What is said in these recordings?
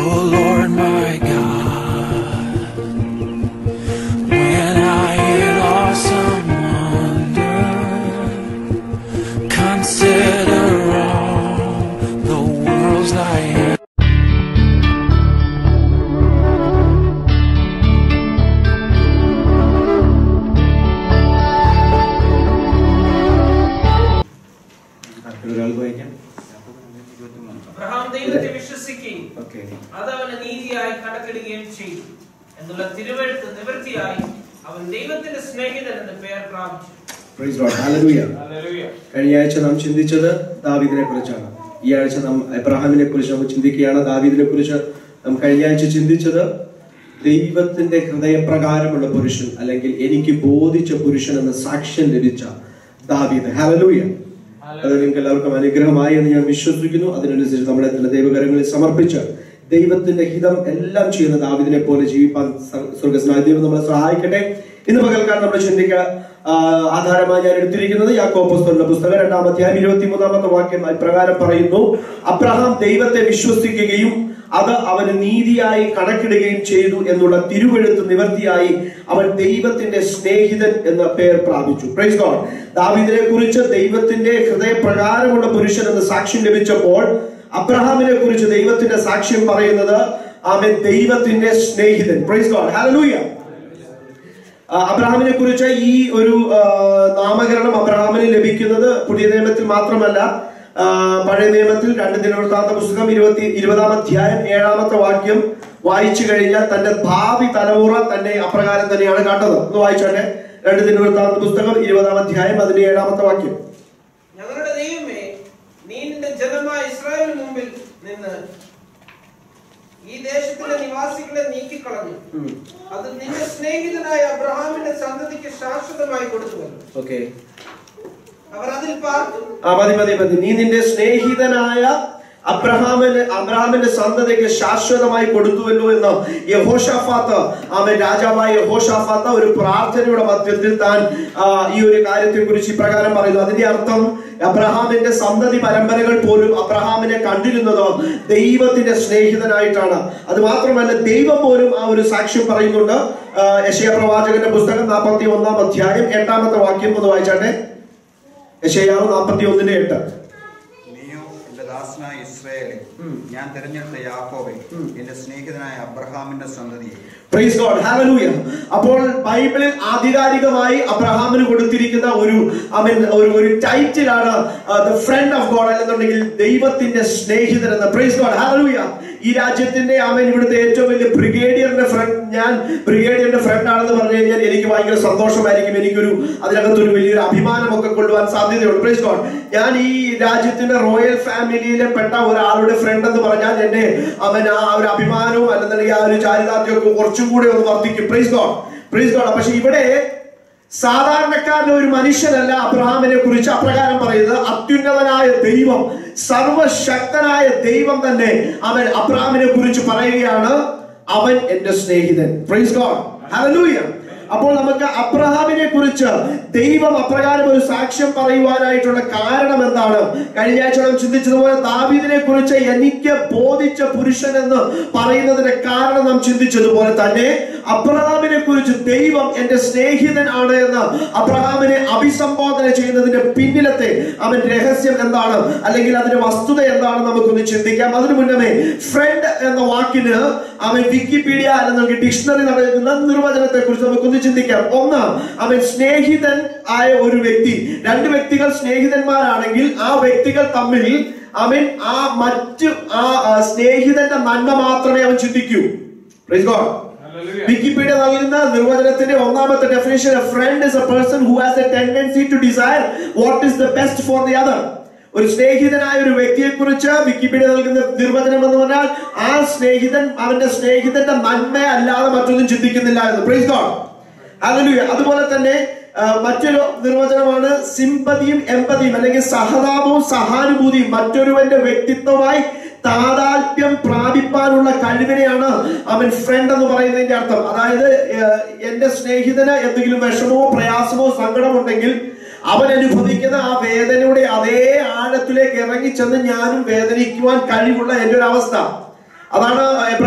Oh Lord my God, when I in awesome wonder consider all the worlds I am. ഒരാൾ വായിക്കാം Abraham ദൈവത്തെ വിശ്വസിക്കുകയും okay അത് അവന് നീതിയായി കണക്കിടുകയും ചെയ്തു എന്നുള്ള തിരുവഴുത്ത് നിവൃത്തിയായി അവൻ ദൈവത്തിന്റെ സ്നേഹിതൻ എന്ന് പേർ പ്രാപിച്ചു പ്രൈസ് ലോർഡ് ഹല്ലേലൂയ കഴിഞ്ഞ ആഴ്ച നാം ചിന്തിച്ചത് ദാവീദിനെ കുറിച്ചാണ് ഈ ആഴ്ച നാം എബ്രഹാമിനെ കുറിച്ച് നമ്മൾ ചിന്തിക്കുകയാണ് ദാവീദിനെ കുറിച്ച് നാം കഴിഞ്ഞ ആഴ്ച ചിന്തിച്ചത് ദൈവത്തിന്റെ ഹൃദയപ്രകാരമുള്ള പുരുഷൻ അല്ലെങ്കിൽ എനിക്ക് ബോധിച്ച പുരുഷൻ എന്ന സാക്ഷ്യം ലഭിച്ച ദാവീദ് ഹല്ലേലൂയ അത് നിങ്ങൾക്ക് എല്ലാവർക്കും അനുഗ്രഹമായി എന്ന് ഞാൻ വിശ്വസിക്കുന്നു അതിനനുസരിച്ച് നമ്മളെ തന്നെ ദൈവകരങ്ങളിൽ സമർപ്പിച്ച് ദൈവത്തിന്റെ ഹിതം എല്ലാം ചെയ്യുന്ന ദാവിദിനെ പോലെ ജീവിപ്പാൻ സ- സ്വർഗ്ഗസ്നായ ദൈവം നമ്മളെ സഹായിക്കട്ടെ ഇന്ന് പകൽക്കാലം നമ്മൾ ചിന്തിക്കുക ആ, ആധാരമായി ഞാൻ എടുത്തിരിക്കുന്നത് യാക്കോപ്പുസ്തകന്റെ പുസ്തകം രണ്ടാമധ്യായം ഇരുപത്തിമൂന്നാമത്തെ വാക്യം പ്രകാരം പറയുന്നു അബ്രഹാം ദൈവത്തെ വിശ്വസിക്കുകയും അത് അവന് നീതിയായി കണക്കിടുകയും ചെയ്തു എന്നുള്ള തിരുവെഴുത്ത് നിവർത്തിയായി അവൻ ദൈവത്തിന്റെ സ്നേഹിതൻ എന്ന പേർ പ്രാപിച്ചു പ്രൈസ് ഗോഡ് ദാവീദിനെ കുറിച്ച് ദൈവത്തിന്റെ ഹൃദയപ്രകാരമുള്ള പുരുഷൻ എന്ന സാക്ഷ്യം ലഭിച്ചപ്പോൾ അബ്രഹാമിനെ കുറിച്ച് ദൈവത്തിന്റെ സാക്ഷ്യം പറയുന്നത് അവൻ ദൈവത്തിന്റെ സ്നേഹിതൻ പ്രൈസ് ഗോഡ് ഹല്ലേലൂയ ആ, അബ്രഹാമിനെ കുറിച്ച് ഈ ഒരു ആ, നാമകരണം അബ്രഹാമിന് ലഭിക്കുന്നത് പുതിയ നിയമത്തിൽ മാത്രമല്ല ആ, പഴയ നിയമത്തിൽ രണ്ട് ദിനവൃത്താന്ത പുസ്തകം ഇരുപത്തി ഇരുപതാം അധ്യായം ഏഴാമത്തെ വാക്യം വായിച്ചു കഴിഞ്ഞാൽ തന്റെ ഭാവി തലമുറ തന്നെ അപ്രകാരം തന്നെയാണ് കണ്ടത് ഒന്ന് വായിച്ചോട്ടെ രണ്ട് ദിനവൃത്താന്ത പുസ്തകം ഇരുപതാം അധ്യായം അതിന്റെ ഏഴാമത്തെ വാക്യം ഞങ്ങളുടെ ദൈവമേ നീ നിന്റെ ജനമായ ഇസ്രായേലിന് മുമ്പിൽ നിന്ന് ഈ ദേശത്തിലെ നിവാസികളെ നീക്കിക്കളഞ്ഞു ഉം. അത് നിന്റെ സ്നേഹിതനായ അബ്രഹാമിന്റെ സന്തതിക്ക് ശാശ്വതമായി കൊടുത്തുവല്ലോ ഓക്കെ അവർ അതിൽ പാർത്തു ആ മതി മതി മതി നീ നിന്റെ സ്നേഹിതനായ അബ്രഹാമിന് അബ്രഹാമിന്റെ സന്തതിക്ക് ശാശ്വതമായി കൊടുത്തുവല്ലോ എന്ന് യഹോഷാഫാത്ത് ആമൻ രാജാവായ യഹോഷാഫാത്ത് ഒരു പ്രാർത്ഥനയുടെ മധ്യത്തിൽ താൻ ആ, ഈ ഒരു കാര്യത്തെ കുറിച്ച് ഇപ്രകാരം പറയുന്നു അതിന്റെ അർത്ഥം അബ്രഹാമിന്റെ സന്തതി പരമ്പരകൾ പോലും അബ്രഹാമിനെ കണ്ടിരുന്നത് ദൈവത്തിന്റെ സ്നേഹിതനായിട്ടാണ് അത് മാത്രമല്ല ദൈവം പോലും ആ ഒരു സാക്ഷ്യം പറയുന്നുണ്ട് ആ, യശയ പ്രവാചകന്റെ പുസ്തകം നാൽപ്പത്തി ഒന്നാം അധ്യായം എട്ടാമത്തെ വാക്യം ഒന്ന് വായിച്ചാട്ടെ യശയാവ് നാൽപ്പത്തി ഒന്നിന്റെ എട്ട് നീയോ എന്റെ ദാസനായ ഇസ്രായേലെ ഞാൻ തിരഞ്ഞെടുത്ത യാക്കോബെ എന്റെ സ്നേഹിതനായ അബ്രഹാമിന്റെ സന്തതിയെ പ്രൈസ് ഗോഡ് ഹാലലൂയ അപ്പോൾ ബൈബിളിൽ ആധികാരികമായി അബ്രഹാമിന് കൊടുത്തിരിക്കുന്ന ഒരു ഐ മീൻ ഒരു ഒരു ടൈറ്റിലാണ് ദ ഫ്രണ്ട് ഓഫ് ഗോഡ് അല്ലെന്നുണ്ടെങ്കിൽ ദൈവത്തിന്റെ സ്നേഹിതൻ എന്ന പ്രൈസ് ഗോഡ് ഹാലലൂയ ഈ രാജ്യത്തിന്റെ ആമൻ ഇവിടുത്തെ ഏറ്റവും വലിയ ബ്രിഗേഡിയറിന്റെ ഫ്രണ്ട് ഞാൻ ബ്രിഗേഡിയറിന്റെ ഫ്രണ്ട് ആണെന്ന് പറഞ്ഞു കഴിഞ്ഞാൽ എനിക്ക് ഭയങ്കര സന്തോഷമായിരിക്കും എനിക്കൊരു അതിനകത്തൊരു വലിയൊരു അഭിമാനമൊക്കെ കൊള്ളുവാൻ സാധ്യതയുണ്ട് പ്രൈസ് ഗോഡ് ഞാൻ ഈ രാജ്യത്തിന്റെ റോയൽ ഫാമിലിയിലെ പെട്ട ഒരാളുടെ ഫ്രണ്ട് എന്ന് പറഞ്ഞാൽ എന്റെ അവൻ ആ ഒരു അഭിമാനവും അല്ലെന്നുണ്ടെങ്കിൽ ആ ഒരു ചാരിതാർത്ഥ്യമൊക്കെ കുറച്ചും കൂടി ഒന്ന് വർദ്ധിക്കും പ്രൈസ് ഗോഡ് പ്രൈസ് ഗോഡ് പക്ഷെ ഇവിടെ സാധാരണക്കാരന്റെ ഒരു മനുഷ്യനല്ല അബ്രഹാമിനെ കുറിച്ച് അപ്രകാരം പറയുന്നത് അത്യുന്നതനായ ദൈവം സർവശക്തനായ ദൈവം തന്നെ അവൻ അബ്രഹാമിനെ കുറിച്ച് പറയുകയാണ് അവൻ എന്റെ സ്നേഹിതൻ പ്രൈസ് ഗോഡ് ഹല്ലേലൂയ അപ്പോൾ നമുക്ക് അബ്രഹാമിനെ കുറിച്ച് ദൈവം അപ്രകാരം ഒരു സാക്ഷ്യം പറയുവാനായിട്ടുള്ള കാരണം എന്താണ് കഴിഞ്ഞ ആഴ്ച നാം ചിന്തിച്ചതുപോലെ ദാവീദിനെ കുറിച്ച് എനിക്ക് ബോധിച്ച പുരുഷൻ എന്ന് പറയുന്നതിന്റെ കാരണം നാം ചിന്തിച്ചതുപോലെ തന്നെ അബ്രഹാമിനെ കുറിച്ച് ദൈവം എന്റെ സ്നേഹിതൻ ആണ് എന്ന് അബ്രഹാമിനെ അഭിസംബോധന ചെയ്യുന്നതിന്റെ പിന്നിലത്തെ അവൻ രഹസ്യം എന്താണ് അല്ലെങ്കിൽ അതിന്റെ വസ്തുത എന്താണെന്ന് നമുക്കൊന്ന് ചിന്തിക്കാം അതിനു മുന്നമേ ഫ്രണ്ട് എന്ന വാക്കിന് അവൻ വിക്കിപീഡിയ അല്ലെങ്കിൽ ഡിക്ഷണറി നൽകുന്ന നിർവചനത്തെ കുറിച്ച് നമുക്കൊന്ന് ചിന്തിക്കാം ഒന്ന് അവൻ സ്നേഹിതൻ ആയ ഒരു വ്യക്തി രണ്ട് വ്യക്തികൾ സ്നേഹിതന്മാരാണെങ്കിൽ ആ വ്യക്തികൾ തമ്മിൽ അവൻ ആ മറ്റ് ആ ആ, സ്നേഹിതന്റെ നന്മ മാത്രമേ അവൻ ചിന്തിക്കൂ Praise God. വിക്കിപീഡിയ നൽകുന്ന നിർവചനത്തിന്റെ ഒന്നാമത്തെ definition friend is a person who has a tendency to desire what is the best for the other ഒരു സ്നേഹിതനായ ഒരു വ്യക്തിയെ കുറിച്ച് വിക്കിപീഡിയ നൽകുന്ന നിർവചനം എന്ന് പറഞ്ഞാൽ ആ സ്നേഹിതൻ അവന്റെ സ്നേഹിതന്റെ നന്മ അല്ലാതെ മറ്റൊന്നും ചിന്തിക്കുന്നില്ല എന്ന് പ്രൈസ് ഗോഡ് ഹല്ലേലൂയ അതുപോലെ തന്നെ ആ, മറ്റൊരു നിർവചനമാണ് സിമ്പതിയും എമ്പതിയും അല്ലെങ്കിൽ സഹതാപവും സഹാനുഭൂതിയും മറ്റൊരുവന്റെ വ്യക്തിത്വമായി താതാത്മ്യം പ്രാപിപ്പാനുള്ള കഴിവിനെയാണ് അവൻ ഫ്രണ്ട് എന്ന് പറയുന്നതിന്റെ അർത്ഥം അതായത് ഏഹ്, എന്റെ സ്നേഹിതന് എന്തെങ്കിലും വിഷമോ പ്രയാസമോ സങ്കടമുണ്ടെങ്കിൽ അവൻ അനുഭവിക്കുന്ന ആ വേദനയുടെ അതേ ആഴത്തിലേക്ക് ഇറങ്ങിച്ചെന്ന് ഞാനും വേദനിക്കുവാൻ കഴിവുള്ള എന്റെ ഒരു അവസ്ഥ അതാണ്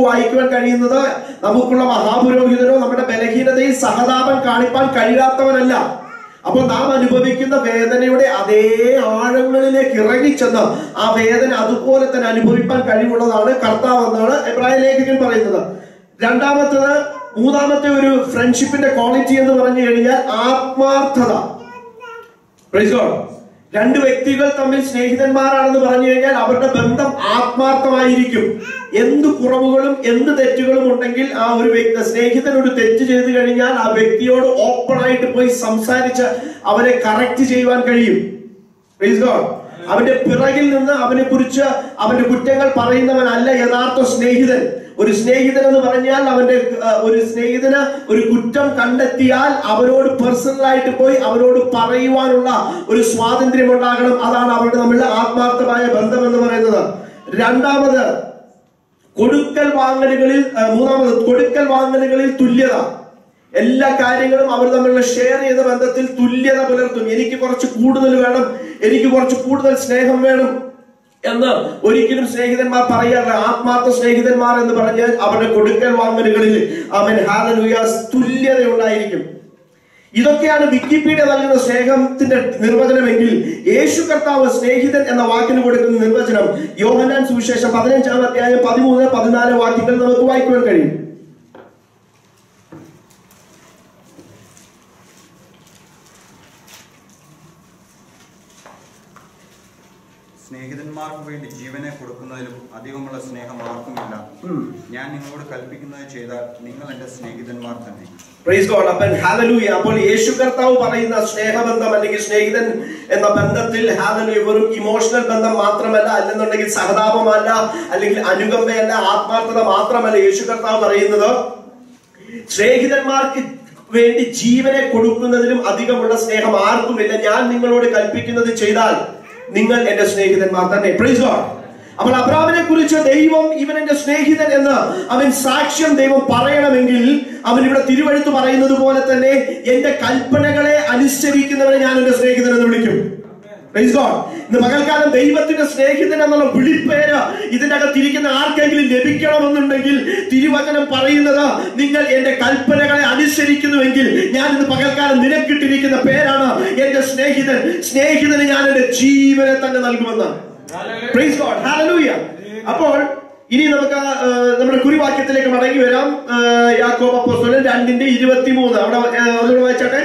വായിക്കുവാൻ കഴിയുന്നത് നമുക്കുള്ള മഹാപുരോഹിതനോ നമ്മുടെ ബലഹീനതയിൽ സഹതാപം കാണിപ്പാൻ കഴിയാത്തവനല്ല അപ്പോൾ നാം അനുഭവിക്കുന്ന വേദനയുടെ അതേ ആഴങ്ങളിലേക്ക് ഇറങ്ങിച്ചെന്ന് ആ വേദന അതുപോലെ തന്നെ അനുഭവിപ്പാൻ കഴിവുള്ളതാണ് കർത്താവ് എന്നാണ് എബ്രായ ലേഖകൻ പറയുന്നത് രണ്ടാമത്തത് മൂന്നാമത്തെ ഒരു ഫ്രണ്ട്ഷിപ്പിന്റെ ക്വാളിറ്റി എന്ന് പറഞ്ഞു കഴിഞ്ഞാൽ ആത്മാർത്ഥത Praise God. രണ്ട് വ്യക്തികൾ തമ്മിൽ സ്നേഹിതന്മാരാണെന്ന് പറഞ്ഞു കഴിഞ്ഞാൽ അവരുടെ ബന്ധം ആത്മാർത്ഥമായിരിക്കും എന്ത് കുറവുകളും എന്ത് തെറ്റുകളും ഉണ്ടെങ്കിൽ ആ ഒരു വ്യക്തി സ്നേഹിതൻ ഒരു തെറ്റ് ചെയ്തു കഴിഞ്ഞാൽ ആ വ്യക്തിയോട് ഓപ്പൺ ആയിട്ട് പോയി സംസാരിച്ച് അവരെ കറക്റ്റ് ചെയ്യുവാൻ കഴിയും Praise God. അവന്റെ പിറകിൽ നിന്ന് അവനെ കുറിച്ച് അവന്റെ കുറ്റങ്ങൾ പറയുന്നവനല്ല യഥാർത്ഥ സ്നേഹിതൻ ഒരു സ്നേഹിതൻ എന്ന് പറഞ്ഞാൽ അവന്റെ ആ, ഒരു സ്നേഹിതന് ഒരു കുറ്റം കണ്ടെത്തിയാൽ അവരോട് പേഴ്സണലായിട്ട് പോയി അവരോട് പറയുവാനുള്ള ഒരു സ്വാതന്ത്ര്യം ഉണ്ടാകണം അതാണ് അവരുടെ തമ്മിലുള്ള ആത്മാർത്ഥമായ ബന്ധം എന്ന് പറയുന്നത് രണ്ടാമത് കൊടുക്കൽ വാങ്ങലുകളിൽ ആ, മൂന്നാമത് കൊടുക്കൽ വാങ്ങലുകളിൽ തുല്യത എല്ലാ കാര്യങ്ങളും അവർ തമ്മിലുള്ള ഷെയർ ചെയ്ത ബന്ധത്തിൽ തുല്യത പുലർത്തും എനിക്ക് കുറച്ച് കൂടുതൽ വേണം എനിക്ക് കുറച്ച് കൂടുതൽ സ്നേഹം വേണം എന്ന് ഒരിക്കലും സ്നേഹിതന്മാർ പറയാറില്ല ആത്മാർത്ഥ സ്നേഹിതന്മാർ എന്ന് പറഞ്ഞാൽ അവരുടെ കൊടുക്കൽ വാങ്ങലുകളിൽ അവൻ ഹാലലുയാസ് തുല്യത ഉണ്ടായിരിക്കും ഇതൊക്കെയാണ് വിക്കിപീഡിയ നൽകുന്ന സ്നേഹത്തിന്റെ നിർവചനമെങ്കിൽ യേശു കർത്താവ് സ്നേഹിതൻ എന്ന വാക്കിന് കൊടുക്കുന്ന നിർവചനം യോഹന്നാൻ സുവിശേഷം പതിനഞ്ചാം അധ്യായം പതിമൂന്ന് പതിനാല് വാക്യങ്ങൾ നമുക്ക് വായിക്കുവാൻ കഴിയും സ്നേഹിതന്മാർക്ക് വേണ്ടി ജീവനെ കൊടുക്കുന്നതിലും അധികമുള്ള സ്നേഹം ആർക്കുമില്ല ഞാൻ നിങ്ങളോട് കൽപ്പിക്കുന്നത് ചെയ്താൽ നിങ്ങൾ എന്റെ സ്നേഹിതന്മാർ തന്നെ പ്രൈസ് ഗോഡ് അപ്പം ഹാലലൂയ അപ്പോൾ യേശു കർത്താവ് പറയുന്ന സ്നേഹബന്ധം അല്ലെങ്കിൽ സ്നേഹിതൻ എന്ന ബന്ധത്തിൽ ഹാലലൂയ വെറും ഇമോഷണൽ ബന്ധം മാത്രമല്ല അല്ലെന്നുണ്ടെങ്കിൽ സഹതാപമല്ല അല്ലെങ്കിൽ അനുകമ്പയല്ല ആത്മാർത്ഥത മാത്രമല്ല യേശു കർത്താവ് പറയുന്നത് സ്നേഹിതന്മാർക്ക് വേണ്ടി ജീവനെ കൊടുക്കുന്നതിലും അധികമുള്ള സ്നേഹം ആർക്കുമില്ല ഞാൻ നിങ്ങളോട് കൽപ്പിക്കുന്നത് ചെയ്താൽ നിങ്ങൾ എന്റെ സ്നേഹിതന്മാർ തന്നെ പ്രൈസ് ഗോഡ് അപ്പോൾ അബ്രാമിനെ കുറിച്ച് ദൈവം ഇവൻ എന്റെ സ്നേഹിതൻ എന്ന് അവൻ സാക്ഷ്യം ദൈവം പറയണമെങ്കിൽ അവൻ ഇവിടെ തിരുവഴുത്ത് പറയുന്നത് പോലെ തന്നെ എന്റെ കൽപ്പനകളെ അനുസരിക്കുന്നവനെ ഞാൻ എന്റെ സ്നേഹിതൻ എന്ന് വിളിക്കും Praise God. ഇന്ന് പകൽക്കാലം ദൈവത്തിന്റെ സ്നേഹിതൻ എന്നുള്ള വിളിപ്പേര് ഇതിന്റെ അകത്തിരിക്കുന്ന ആർക്കെങ്കിലും ലഭിക്കണമെന്നുണ്ടെങ്കിൽ തിരുവചനം പറയുന്നത് നിങ്ങൾ എന്റെ കൽപ്പനകളെ അനുസരിക്കുന്നുവെങ്കിൽ ഞാൻ ഇന്ന് പകൽക്കാലം നിനക്കിട്ടിരിക്കുന്ന പേരാണ് എന്റെ സ്നേഹിതൻ സ്നേഹിതന് ഞാൻ എന്റെ ജീവനെ തന്നെ നൽകുമെന്ന് Praise God. Hallelujah. അപ്പോൾ ഇനി നമുക്ക് ആ, നമ്മുടെ കുറിവാക്യത്തിലേക്ക് മടങ്ങി വരാം ആ, യാക്കോബ് അപ്പോസ്തലൻ രണ്ടിന്റെ ഇരുപത്തി മൂന്ന് അവിടെ ആ, ഒന്നുകൂടെ വായിച്ചാട്ടെ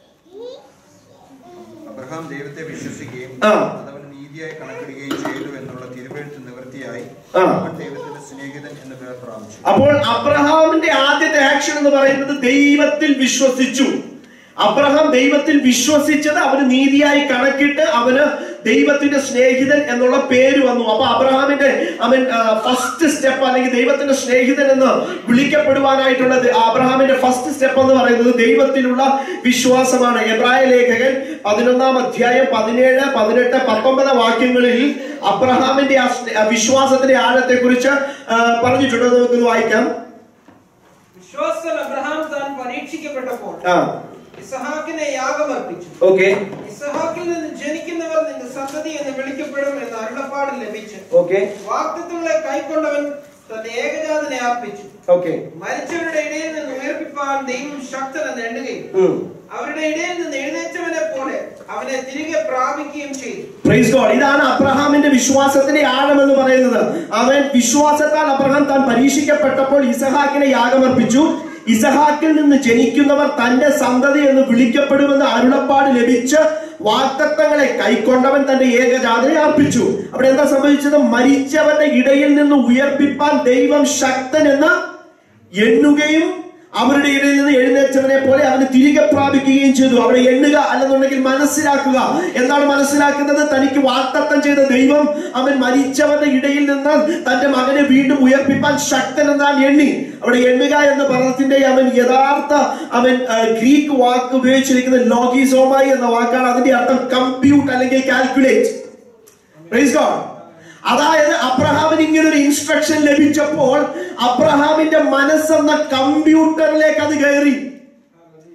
അബ്രഹാം ദൈവത്തെ വിശ്വസിക്കുകയും ആ. അതവന് നീതിയായി കണക്കിടുകയും ചെയ്തു എന്നുള്ള തിരുവെഴുത്ത് നിവൃത്തിയായി ആ. അവൻ ദൈവത്തിന്റെ സ്നേഹിതൻ എന്ന് പേർ പ്രാപിച്ചു അപ്പോൾ അബ്രഹാമിന്റെ ആദ്യത്തെ ആക്ഷൻ എന്ന് പറയുന്നത് ദൈവത്തിൽ വിശ്വസിച്ചു അബ്രഹാം ദൈവത്തിൽ വിശ്വസിച്ചത് അവന് നീതിയായി കണക്കിട്ട് അവന് ദൈവത്തിന്റെ സ്നേഹിതൻ എന്നുള്ള പേര് വന്നു അപ്പൊ അബ്രഹാമിന്റെ അവൻ ഫസ്റ്റ് സ്റ്റെപ്പ് അല്ലെങ്കിൽ ദൈവത്തിന്റെ സ്നേഹിതൻ എന്ന് വിളിക്കപ്പെടുവാനായിട്ടുള്ളത് അബ്രഹാമിന്റെ ഫസ്റ്റ് സ്റ്റെപ്പ് എന്ന് പറയുന്നത് ദൈവത്തിലുള്ള വിശ്വാസമാണ് എബ്രായ ലേഖകൻ പതിനൊന്നാം അധ്യായം പതിനേഴ് പതിനെട്ട് പത്തൊമ്പത് വാക്യങ്ങളിൽ അബ്രഹാമിന്റെ ആ സ്നേ- ആ വിശ്വാസത്തിന്റെ ആഴത്തെ കുറിച്ച് പറഞ്ഞിട്ടുണ്ട് നമുക്കൊന്ന് വായിക്കാം വിശ്വാസത്തിൽ അബ്രഹാം താൻ പരീക്ഷിക്കപ്പെട്ടപ്പോൾ ആ ഇസഹാക്കിനെ യാഗമർപ്പിച്ചു ഓക്കെ ഇസഹാക്കിൽ നിന്ന് ജനിക്കുന്നവർ നിന്റെ സന്തതി എന്ന് വിളിക്കപ്പെടും എന്ന അരുളപ്പാട് ലഭിച്ചു ഓക്കെ വാക്തത്വങ്ങളെ കൈക്കൊണ്ടവൻ തന്റെ ഏകജാതനെ അർപ്പിച്ചു ഓക്കെ മരിച്ചവരുടെ ഇടയിൽ നിന്ന് ഉയർപ്പിപ്പാൻ ദൈവം ശക്തനെന്ന് എണ്ണുകയും അവരുടെ ഇടയിൽ നിന്ന് എഴുന്നേറ്റവനെ പോലെ അവനെ തിരികെ പ്രാപിക്കുകയും ചെയ്തു പ്രൈസ് ഗോഡ് ഇതാണ് അബ്രഹാമിന്റെ വിശ്വാസത്തിന്റെ ആഴം എന്ന് പറയുന്നത് അവൻ വിശ്വാസത്താൽ അബ്രഹാം താൻ പരീക്ഷിക്കപ്പെട്ടപ്പോൾ ഇസഹാക്കിനെ യാഗമർപ്പിച്ചു ഇസഹാക്കിൽ നിന്ന് ജനിക്കുന്നവർ തന്റെ സന്തതി എന്ന് വിളിക്കപ്പെടുമെന്ന് അരുളപ്പാട് ലഭിച്ച് വാക്തത്വങ്ങളെ കൈക്കൊണ്ടവൻ തന്റെ ഏകജാതനെ അർപ്പിച്ചു അവിടെ എന്താ സംഭവിച്ചത് മരിച്ചവന്റെ ഇടയിൽ നിന്ന് ഉയർപ്പിപ്പാൻ ദൈവം ശക്തൻ എന്ന് എണ്ണുകയും അവരുടെ ഇടയിൽ നിന്ന് എഴുന്നേറ്റവനെ പോലെ അവന് തിരികെ പ്രാപിക്കുകയും ചെയ്തു അവിടെ എണ്ണുക അല്ലെന്നുണ്ടെങ്കിൽ മനസ്സിലാക്കുക എന്താണ് മനസ്സിലാക്കുന്നത് തനിക്ക് വാക്തത്വം ചെയ്ത ദൈവം അവൻ മരിച്ചവന്റെ ഇടയിൽ നിന്ന് തന്റെ മകനെ വീണ്ടും ഉയർപ്പിപ്പാൻ ശക്തൻ എന്നാണ് എണ്ണി അവിടെ എണ്ണുക എന്ന പദത്തിന്റെ അവൻ യഥാർത്ഥ അവൻ ആ, ഗ്രീക്ക് വാക്ക് ഉപയോഗിച്ചിരിക്കുന്നത് ലോഗിസോമായി എന്ന വാക്കാണ് അതിന്റെ അർത്ഥം കമ്പ്യൂട്ട് അല്ലെങ്കിൽ കാൽക്കുലേറ്റ് Praise God. അതായത് അബ്രഹാമിന് ഇങ്ങനെ ഒരു ഇൻസ്ട്രക്ഷൻ ലഭിച്ചപ്പോൾ അബ്രഹാമിന്റെ മനസ്സെന്ന കമ്പ്യൂട്ടറിലേക്ക് അത് കയറി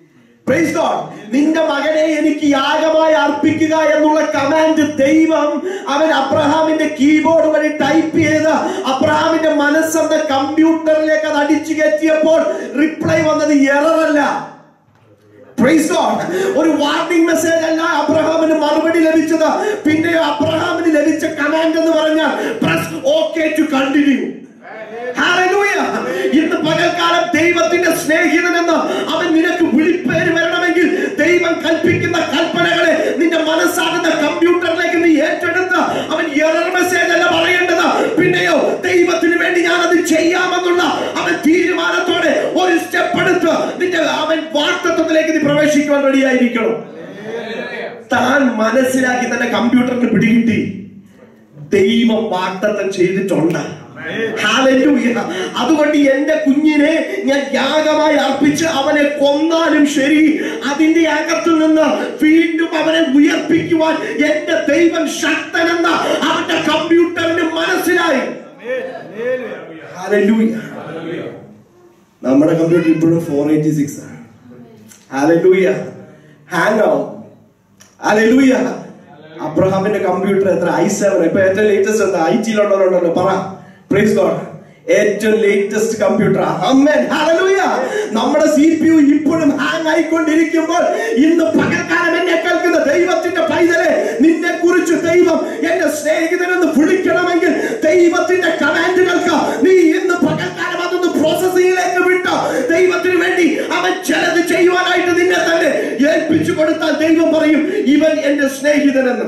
Praise God. നിന്റെ മകനെ എനിക്ക് യാഗമായി അർപ്പിക്കുക എന്നുള്ള കമാൻഡ് ദൈവം അവൻ അബ്രഹാമിന്റെ കീബോർഡ് വഴി ടൈപ്പ് ചെയ്ത് അബ്രഹാമിന്റെ മനസ്സെന്ന കമ്പ്യൂട്ടറിലേക്ക് അത് അടിച്ചു കയറ്റിയപ്പോൾ റിപ്ലൈ വന്നത് എററല്ല Praise God. ഒരു വാർണിംഗ് മെസ്സേജ് അല്ല അബ്രഹാമിന് മറുപടി ലഭിച്ചത് പിന്നെ അബ്രഹാമിന് ലഭിച്ച കമാൻഡ് എന്ന് പറഞ്ഞാൽ press okay to continue Hallelujah. ഇന്ന് പകൽക്കാലം ദൈവത്തിന്റെ സ്നേഹിതൻ എന്ന് അവൻ നിനക്ക് വിളിപ്പേര് വരണമെങ്കിൽ ദൈവം കൽപ്പിക്കുന്ന കൽപ്പനകളെ നിന്റെ മനസ്സാകുന്ന കമ്പ്യൂട്ടറിലേക്ക് നീ ഏറ്റെടുത്ത് അവൻ എറർ മെസ്സേജ് അല്ല പറയേണ്ടത് പിന്നെയോ ദൈവത്തിന് വേണ്ടി ഞാൻ അത് ചെയ്യാമെന്നുള്ള അവൻ തീരുമാനത്തോടെ ഒരു സ്റ്റെപ്പ് എടുത്ത് നിന്റെ അവൻ വാർത്തത്വത്തിലേക്ക് നീ പ്രവേശിക്കുവാൻ റെഡിയായിരിക്കണം താൻ മനസ്സിലാക്കി തന്നെ കമ്പ്യൂട്ടറിന് പിടികിട്ടി ദൈവം വാഗ്ദത്തം ചെയ്തിട്ടുണ്ട് Hallelujah. അതുകൊണ്ട് എന്റെ കുഞ്ഞിനെ ഞാൻ യാഗമായി അർപ്പിച്ച് അവനെ കൊന്നാലും ശരി അതിന്റെ അകത്തു നിന്ന് വീണ്ടും അവനെ ഉയർപ്പിക്കുവാൻ എന്റെ ദൈവം ശക്തനെന്ന അവന്റെ കമ്പ്യൂട്ടറിന് മനസ്സിലായി Hallelujah. നമ്മുടെ കമ്പ്യൂട്ടർ ഇപ്പോഴും ഫോർ എയ്റ്റി സിക്സ് ആണ് ഹാലലൂയ ഹാങ് ആവും ഹാലലൂയ അബ്രഹാമിന്റെ കമ്പ്യൂട്ടർ എത്ര ഐ സെവൻ ഇപ്പൊ ഏറ്റവും ലേറ്റസ്റ്റ് എന്താ ഐ ടിയിലുള്ളവരുണ്ടല്ലോ പറ പ്രൈസ് ഗോഡ് ഏറ്റവും ലേറ്റസ്റ്റ് കമ്പ്യൂട്ടർ അമ്മൻ ഹാലലൂയ നമ്മുടെ സി പി യു ഇപ്പോഴും ഹാങ് ആയിക്കൊണ്ടിരിക്കുമ്പോൾ ഇന്ന് പകൽക്കാലം എന്നെ കേൾക്കുന്ന ദൈവത്തിന്റെ പൈതലെ നിന്നെ കുറിച്ച് ദൈവം എന്റെ സ്നേഹിതനെന്ന് വിളിക്കണമെങ്കിൽ ദൈവത്തിന്റെ കമാൻഡുകൾക്ക് നീ ഇന്ന് പകൽക്കാലം അതൊന്ന് പ്രോസസ്സിംഗിലേക്ക് വിട്ട് ദൈവത്തിന് വേണ്ടി അവൻ ചിലത് ചെയ്യുവാനായിട്ട് നിന്നെ തന്നെ ഏൽപ്പിച്ചു കൊടുത്താൽ ദൈവം പറയും ഇവൻ എന്റെ സ്നേഹിതനെന്ന്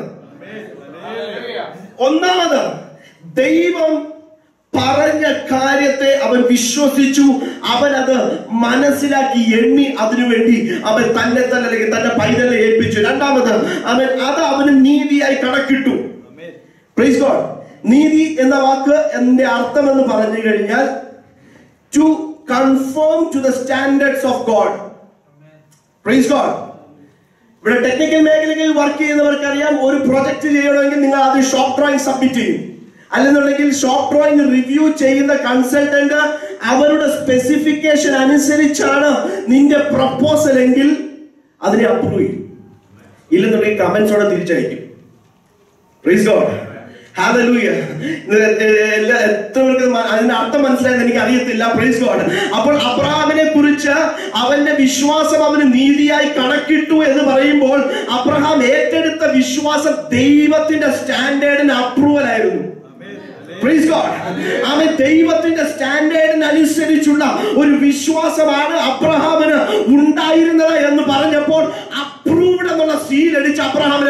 ഒന്നാമത് ദൈവം പറഞ്ഞ കാര്യത്തെ അവൻ വിശ്വസിച്ചു അവൻ അത് മനസ്സിലാക്കി എണ്ണി അതിനുവേണ്ടി അവൻ തന്നെ തന്നെ അല്ലെങ്കിൽ തന്റെ പൈതലെ ഏൽപ്പിച്ചു രണ്ടാമത് അവൻ അത് അവന് നീതിയായി കണക്കിട്ടു പ്രൈസ് ഗോഡ് നീതി എന്ന വാക്ക് എന്റെ അർത്ഥം എന്ന് പറഞ്ഞു കഴിഞ്ഞാൽ to confirm to the standards of God praise God ഇവിടെ ടെക്നിക്കൽ മേഖലയിൽ വർക്ക് ചെയ്യുന്നവർക്ക് അറിയാം ഒരു പ്രൊജക്ട് ചെയ്യണമെങ്കിൽ നിങ്ങൾ ആദ്യം ഷോപ്പ് ഡ്രോയിങ് സബ്മിറ്റ് ചെയ്യും അല്ലെന്നുണ്ടെങ്കിൽ ഷോപ്പ് ഡ്രോയിങ് റിവ്യൂ ചെയ്യുന്ന കൺസൾട്ടന്റ് അവരുടെ സ്പെസിഫിക്കേഷൻ അനുസരിച്ചാണ് നിന്റെ പ്രപ്പോസൽ എങ്കിൽ അതിനെ അപ്രൂവ് ചെയ്യും ഇല്ലെന്നുണ്ടെങ്കിൽ കമന്റ്സോടെ തിരിച്ചയക്കും Praise God. Hallelujah. ഇത് എല്ലാ- എത്ര പേർക്ക് മ- അതിന്റെ അർത്ഥം മനസ്സിലായെന്ന് എനിക്ക് അറിയത്തില്ല പ്രൈസ് ഗോഡ് അപ്പോൾ അബ്രഹാമിനെ കുറിച്ച് അവന്റെ വിശ്വാസം അവന് നീതിയായി കണക്കിട്ടു എന്ന് പറയുമ്പോൾ അബ്രഹാം ഏറ്റെടുത്ത വിശ്വാസം ദൈവത്തിന്റെ സ്റ്റാൻഡേർഡിന് അപ്രൂവൽ ആയിരുന്നു Praise God. അവൻ ദൈവത്തിന്റെ സ്റ്റാൻഡേർഡിന് അനുസരിച്ചുള്ള ഒരു വിശ്വാസമാണ് അബ്രഹാമിന് ഉണ്ടായിരുന്നത് എന്ന് പറഞ്ഞപ്പോൾ അപ്രൂവ്ഡ് എന്നുള്ള സീൽ അടിച്ച് അബ്രഹാമിനെ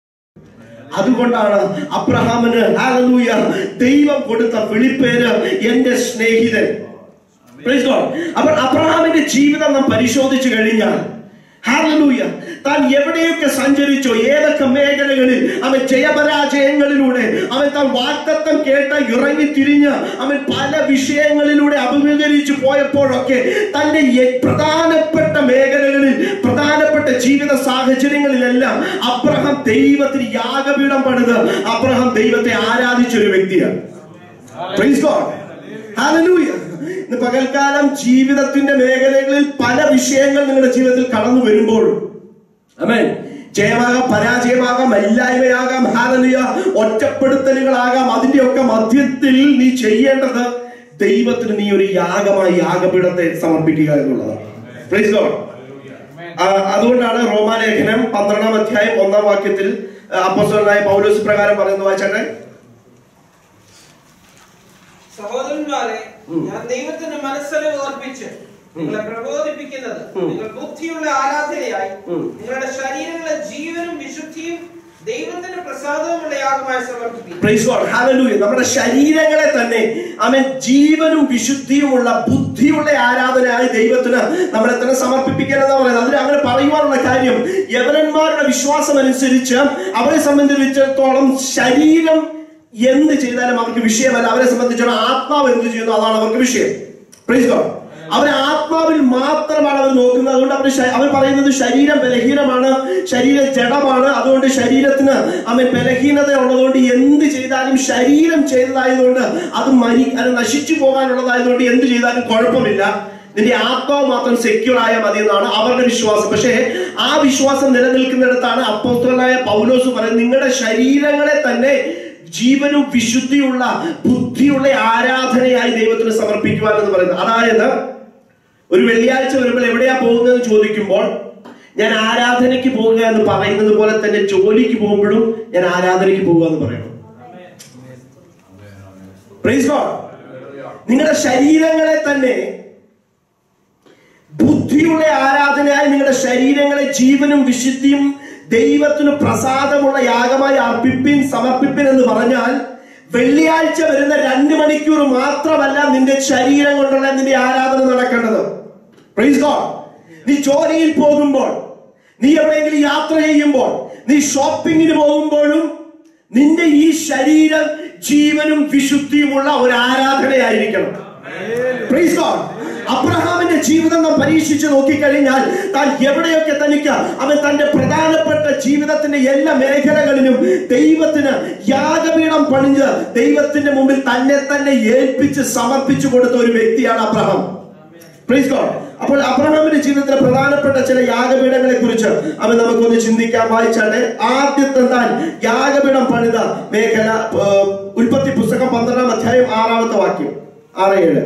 അതുകൊണ്ടാണ് അബ്രഹാമിന് ഹല്ലേലൂയ ദൈവം കൊടുത്ത വിളിപ്പേര് എന്റെ സ്നേഹിതൻ Praise God. അപ്പോൾ അബ്രഹാമിന്റെ ജീവിതം നാം പരിശോധിച്ചു കഴിഞ്ഞാൽ ഹല്ലേലൂയ താൻ എവിടെയൊക്കെ സഞ്ചരിച്ചോ ഏതൊക്കെ മേഖലകളിൽ അവൻ ജയപരാജയങ്ങളിലൂടെ അവൻ താൻ വാക്തത്വം കേട്ട ഇറങ്ങി തിരിഞ്ഞ് അവൻ പല വിഷയങ്ങളിലൂടെ അഭിമുഖീകരിച്ചു പോയപ്പോഴൊക്കെ തന്റെ എ- പ്രധാനപ്പെട്ട മേഖലകളിൽ പ്രധാനപ്പെട്ട ജീവിത സാഹചര്യങ്ങളിലെല്ലാം അബ്രഹാം ദൈവത്തിന് യാഗപീഠം പണിത് അബ്രഹാം ദൈവത്തെ ആരാധിച്ച ഒരു വ്യക്തിയാണ് Praise God. Hallelujah. ഇന്ന് പകൽക്കാലം ജീവിതത്തിന്റെ മേഖലകളിൽ പല വിഷയങ്ങൾ നിങ്ങളുടെ ജീവിതത്തിൽ കടന്നു വരുമ്പോൾ അമേൻ ജയമാകാം പരാജയമാകാം എല്ലായ്മയാകാം ഹാലലിയ ഒറ്റപ്പെടുത്തലുകളാകാം അതിന്റെയൊക്കെ മധ്യത്തിൽ നീ ചെയ്യേണ്ടത് ദൈവത്തിന് നീ ഒരു യാഗമായി യാഗപീഠത്തെ സമർപ്പിക്കുക എന്നുള്ളതാണ് Praise God. ആ, അതുകൊണ്ടാണ് റോമാലേഖനം പന്ത്രണ്ടാം അധ്യായം ഒന്നാം വാക്യത്തിൽ അപ്പോസ്തലനായ പൗലോസ് പ്രകാരം പറയുന്നത് വായിച്ചാട്ടെ സഹോദരന്മാരെ ഞാൻ ദൈവത്തിന്റെ മനസ്സലിവ് ഓർപ്പിച്ച് നിങ്ങളെ പ്രബോധിപ്പിക്കുന്നത് നിങ്ങൾ ബുദ്ധിയുള്ള ആരാധനയായി നിങ്ങളുടെ ശരീരങ്ങളെ ജീവനും വിശുദ്ധിയും ദൈവത്തിന്റെ പ്രസാദവുമുള്ള യാഗമായി സമർപ്പിക്കും Praise God. Hallelujah. നമ്മുടെ ശരീരങ്ങളെ തന്നെ അവൻ ജീവനും വിശുദ്ധിയുമുള്ള ബുദ്ധിയുള്ള ആരാധനയായി ദൈവത്തിന് നമ്മളെ തന്നെ സമർപ്പിപ്പിക്കാൻ എന്നാ പറയുന്നത് അതിന് അങ്ങനെ പറയുവാനുള്ള കാര്യം യവനന്മാരുടെ വിശ്വാസം അനുസരിച്ച് അവരെ സംബന്ധിച്ചിടത്തോളം ശരീരം എന്ത് ചെയ്താലും അവർക്ക് വിഷയമല്ല അവരെ സംബന്ധിച്ചിടത്തോളം ആത്മാവ് എന്ത് ചെയ്യുന്നു അതാണ് അവർക്ക് വിഷയം പ്രൈസ് ഗോഡ് അവർ ആത്മാവിൽ മാത്രമാണ് അവർ നോക്കുന്നത് അതുകൊണ്ട് അവർ അവർ പറയുന്നത് ശരീരം ബലഹീനമാണ് ശരീരം ജഡമാണ് അതുകൊണ്ട് ശരീരത്തിന് അവൻ ബലഹീനത ഉള്ളതുകൊണ്ട് എന്ത് ചെയ്താലും ശരീരം ചെയ്തതായതുകൊണ്ട് അത് മരി അത് നശിച്ചു പോകാനുള്ളതായതുകൊണ്ട് എന്ത് ചെയ്താലും കുഴപ്പമില്ല നിന്റെ ആത്മാവ് മാത്രം സെക്യൂർ ആയാൽ മതി എന്നാണ് അവരുടെ വിശ്വാസം പക്ഷേ ആ വിശ്വാസം നിലനിൽക്കുന്നിടത്താണ് അപ്പോസ്തലനായ പൗലോസ് പറയുന്നത് നിങ്ങളുടെ ശരീരങ്ങളെ തന്നെ ജീവനും വിശുദ്ധിയുള്ള ബുദ്ധിയുള്ള ആരാധനയായി ദൈവത്തിന് സമർപ്പിക്കുവാൻ എന്ന് പറയുന്നത് അതായത് ഒരു വെള്ളിയാഴ്ച വരുമ്പോൾ എവിടെയാ പോകുന്നതെന്ന് ചോദിക്കുമ്പോൾ ഞാൻ ആരാധനയ്ക്ക് പോവുക എന്ന് പറയുന്നത് പോലെ തന്നെ ജോലിക്ക് പോകുമ്പോഴും ഞാൻ ആരാധനയ്ക്ക് പോവുക എന്ന് പറയണം Praise God. നിങ്ങളുടെ ശരീരങ്ങളെ തന്നെ ബുദ്ധിയുള്ള ആരാധനയായി നിങ്ങളുടെ ശരീരങ്ങളെ ജീവനും വിശുദ്ധിയും ദൈവത്തിന് പ്രസാദമുള്ള യാഗമായി അർപ്പിപ്പിൻ സമർപ്പിപ്പിൻ എന്ന് പറഞ്ഞാൽ വെള്ളിയാഴ്ച വരുന്ന രണ്ട് മണിക്കൂർ മാത്രമല്ല നിന്റെ ശരീരം കൊണ്ടുള്ള നിന്റെ ആരാധന നടക്കേണ്ടത് Praise God. നീ ജോലിയിൽ പോകുമ്പോൾ നീ എവിടെയെങ്കിലും യാത്ര ചെയ്യുമ്പോൾ നീ ഷോപ്പിങ്ങിന് പോകുമ്പോഴും നിന്റെ ഈ ശരീരം ജീവനും വിശുദ്ധിയുമുള്ള ഒരു ആരാധനയായിരിക്കണം Praise God. അബ്രഹാമിന്റെ ജീവിതം നാം പരീക്ഷിച്ച് നോക്കിക്കഴിഞ്ഞാൽ താൻ എവിടെയൊക്കെ തനിക്ക് അവൻ തന്റെ പ്രധാനപ്പെട്ട ജീവിതത്തിന്റെ എല്ലാ മേഖലകളിലും ദൈവത്തിന് യാഗപീഠം പണിഞ്ഞ് ദൈവത്തിന്റെ മുമ്പിൽ തന്നെ തന്നെ ഏൽപ്പിച്ച് സമർപ്പിച്ചു കൊടുത്ത ഒരു വ്യക്തിയാണ് അബ്രഹാം Praise God. അപ്പോൾ അബ്രഹാമിന്റെ ജീവിതത്തിലെ പ്രധാനപ്പെട്ട ചില യാഗപീഠങ്ങളെ കുറിച്ച് അവൻ നമുക്കൊന്ന് ചിന്തിക്കാൻ വായിച്ചാട്ടെ ആദ്യത്തെ താൻ യാഗപീഠം പണിത മേഖല ആ, ഉൽപ്പത്തി പുസ്തകം പന്ത്രണ്ടാം അധ്യായം ആറാമത്തെ വാക്യം ആറ് ഏഴ്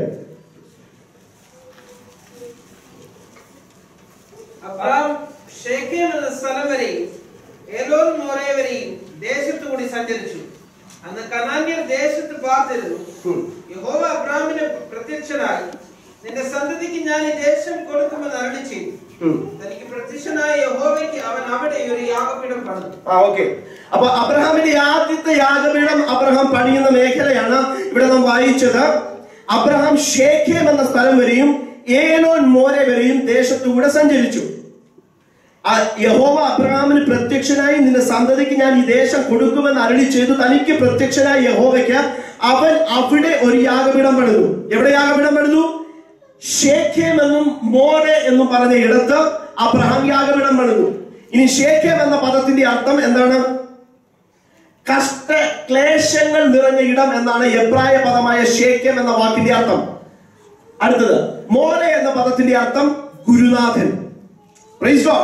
അബ്രാം ഷേഖേം എന്ന സ്ഥലം വരെയും ഏലോൻ മോറെ വരെയും ദേശത്തുകൂടി സഞ്ചരിച്ചു അന്ന് കനാന്യർ ദേശത്ത് പാർത്തിരുന്നു യഹോവ അബ്രാമിന് പ്രത്യക്ഷനായി നിന്റെ സന്തതിക്ക് ഞാൻ ഈ ദേശം കൊടുക്കുമെന്ന് അരളി ചെയ്തു ഉം. തനിക്ക് പ്രത്യക്ഷനായ യഹോവയ്ക്ക് അവൻ അവിടെ ഒരു യാഗപീഠം പണിതു ആ ഓക്കെ അപ്പൊ അബ്രഹാമിന്റെ ആദ്യത്തെ യാഗപീഠം അബ്രഹാം പണിയുന്ന മേഖലയാണ് ഇവിടെ നാം വായിച്ചത് അബ്രഹാം ഷേഖേം എന്ന സ്ഥലം വരെയും ഏലോൻ മോരെ വരെയും ദേശത്തുകൂടെ സഞ്ചരിച്ചു ആ യഹോവ അബ്രഹാമിന് പ്രത്യക്ഷനായി നിന്റെ സന്തതിക്ക് ഞാൻ ഈ ദേശം കൊടുക്കുമെന്ന് അരളി ചെയ്തു തനിക്ക് പ്രത്യക്ഷനായ യഹോവയ്ക്ക് അവൻ അവിടെ ഒരു യാഗപീഠം പണിതു എവിടെ യാഗപീഠം പണിതു ഷേഖേം എന്നും മോരെ എന്നും പറഞ്ഞ ഇടത്ത് അബ്രഹാം യാഗപീഠം പണിതു ഇനി ഷേഖേം എന്ന പദത്തിന്റെ അർത്ഥം എന്താണ് കഷ്ട ക്ലേശങ്ങൾ നിറഞ്ഞ ഇടം എന്നാണ് എബ്രായ പദമായ ഷേഖ്യം എന്ന വാക്കിന്റെ അർത്ഥം അടുത്തത് മോരെ എന്ന പദത്തിന്റെ അർത്ഥം ഗുരുനാഥൻ Praise God.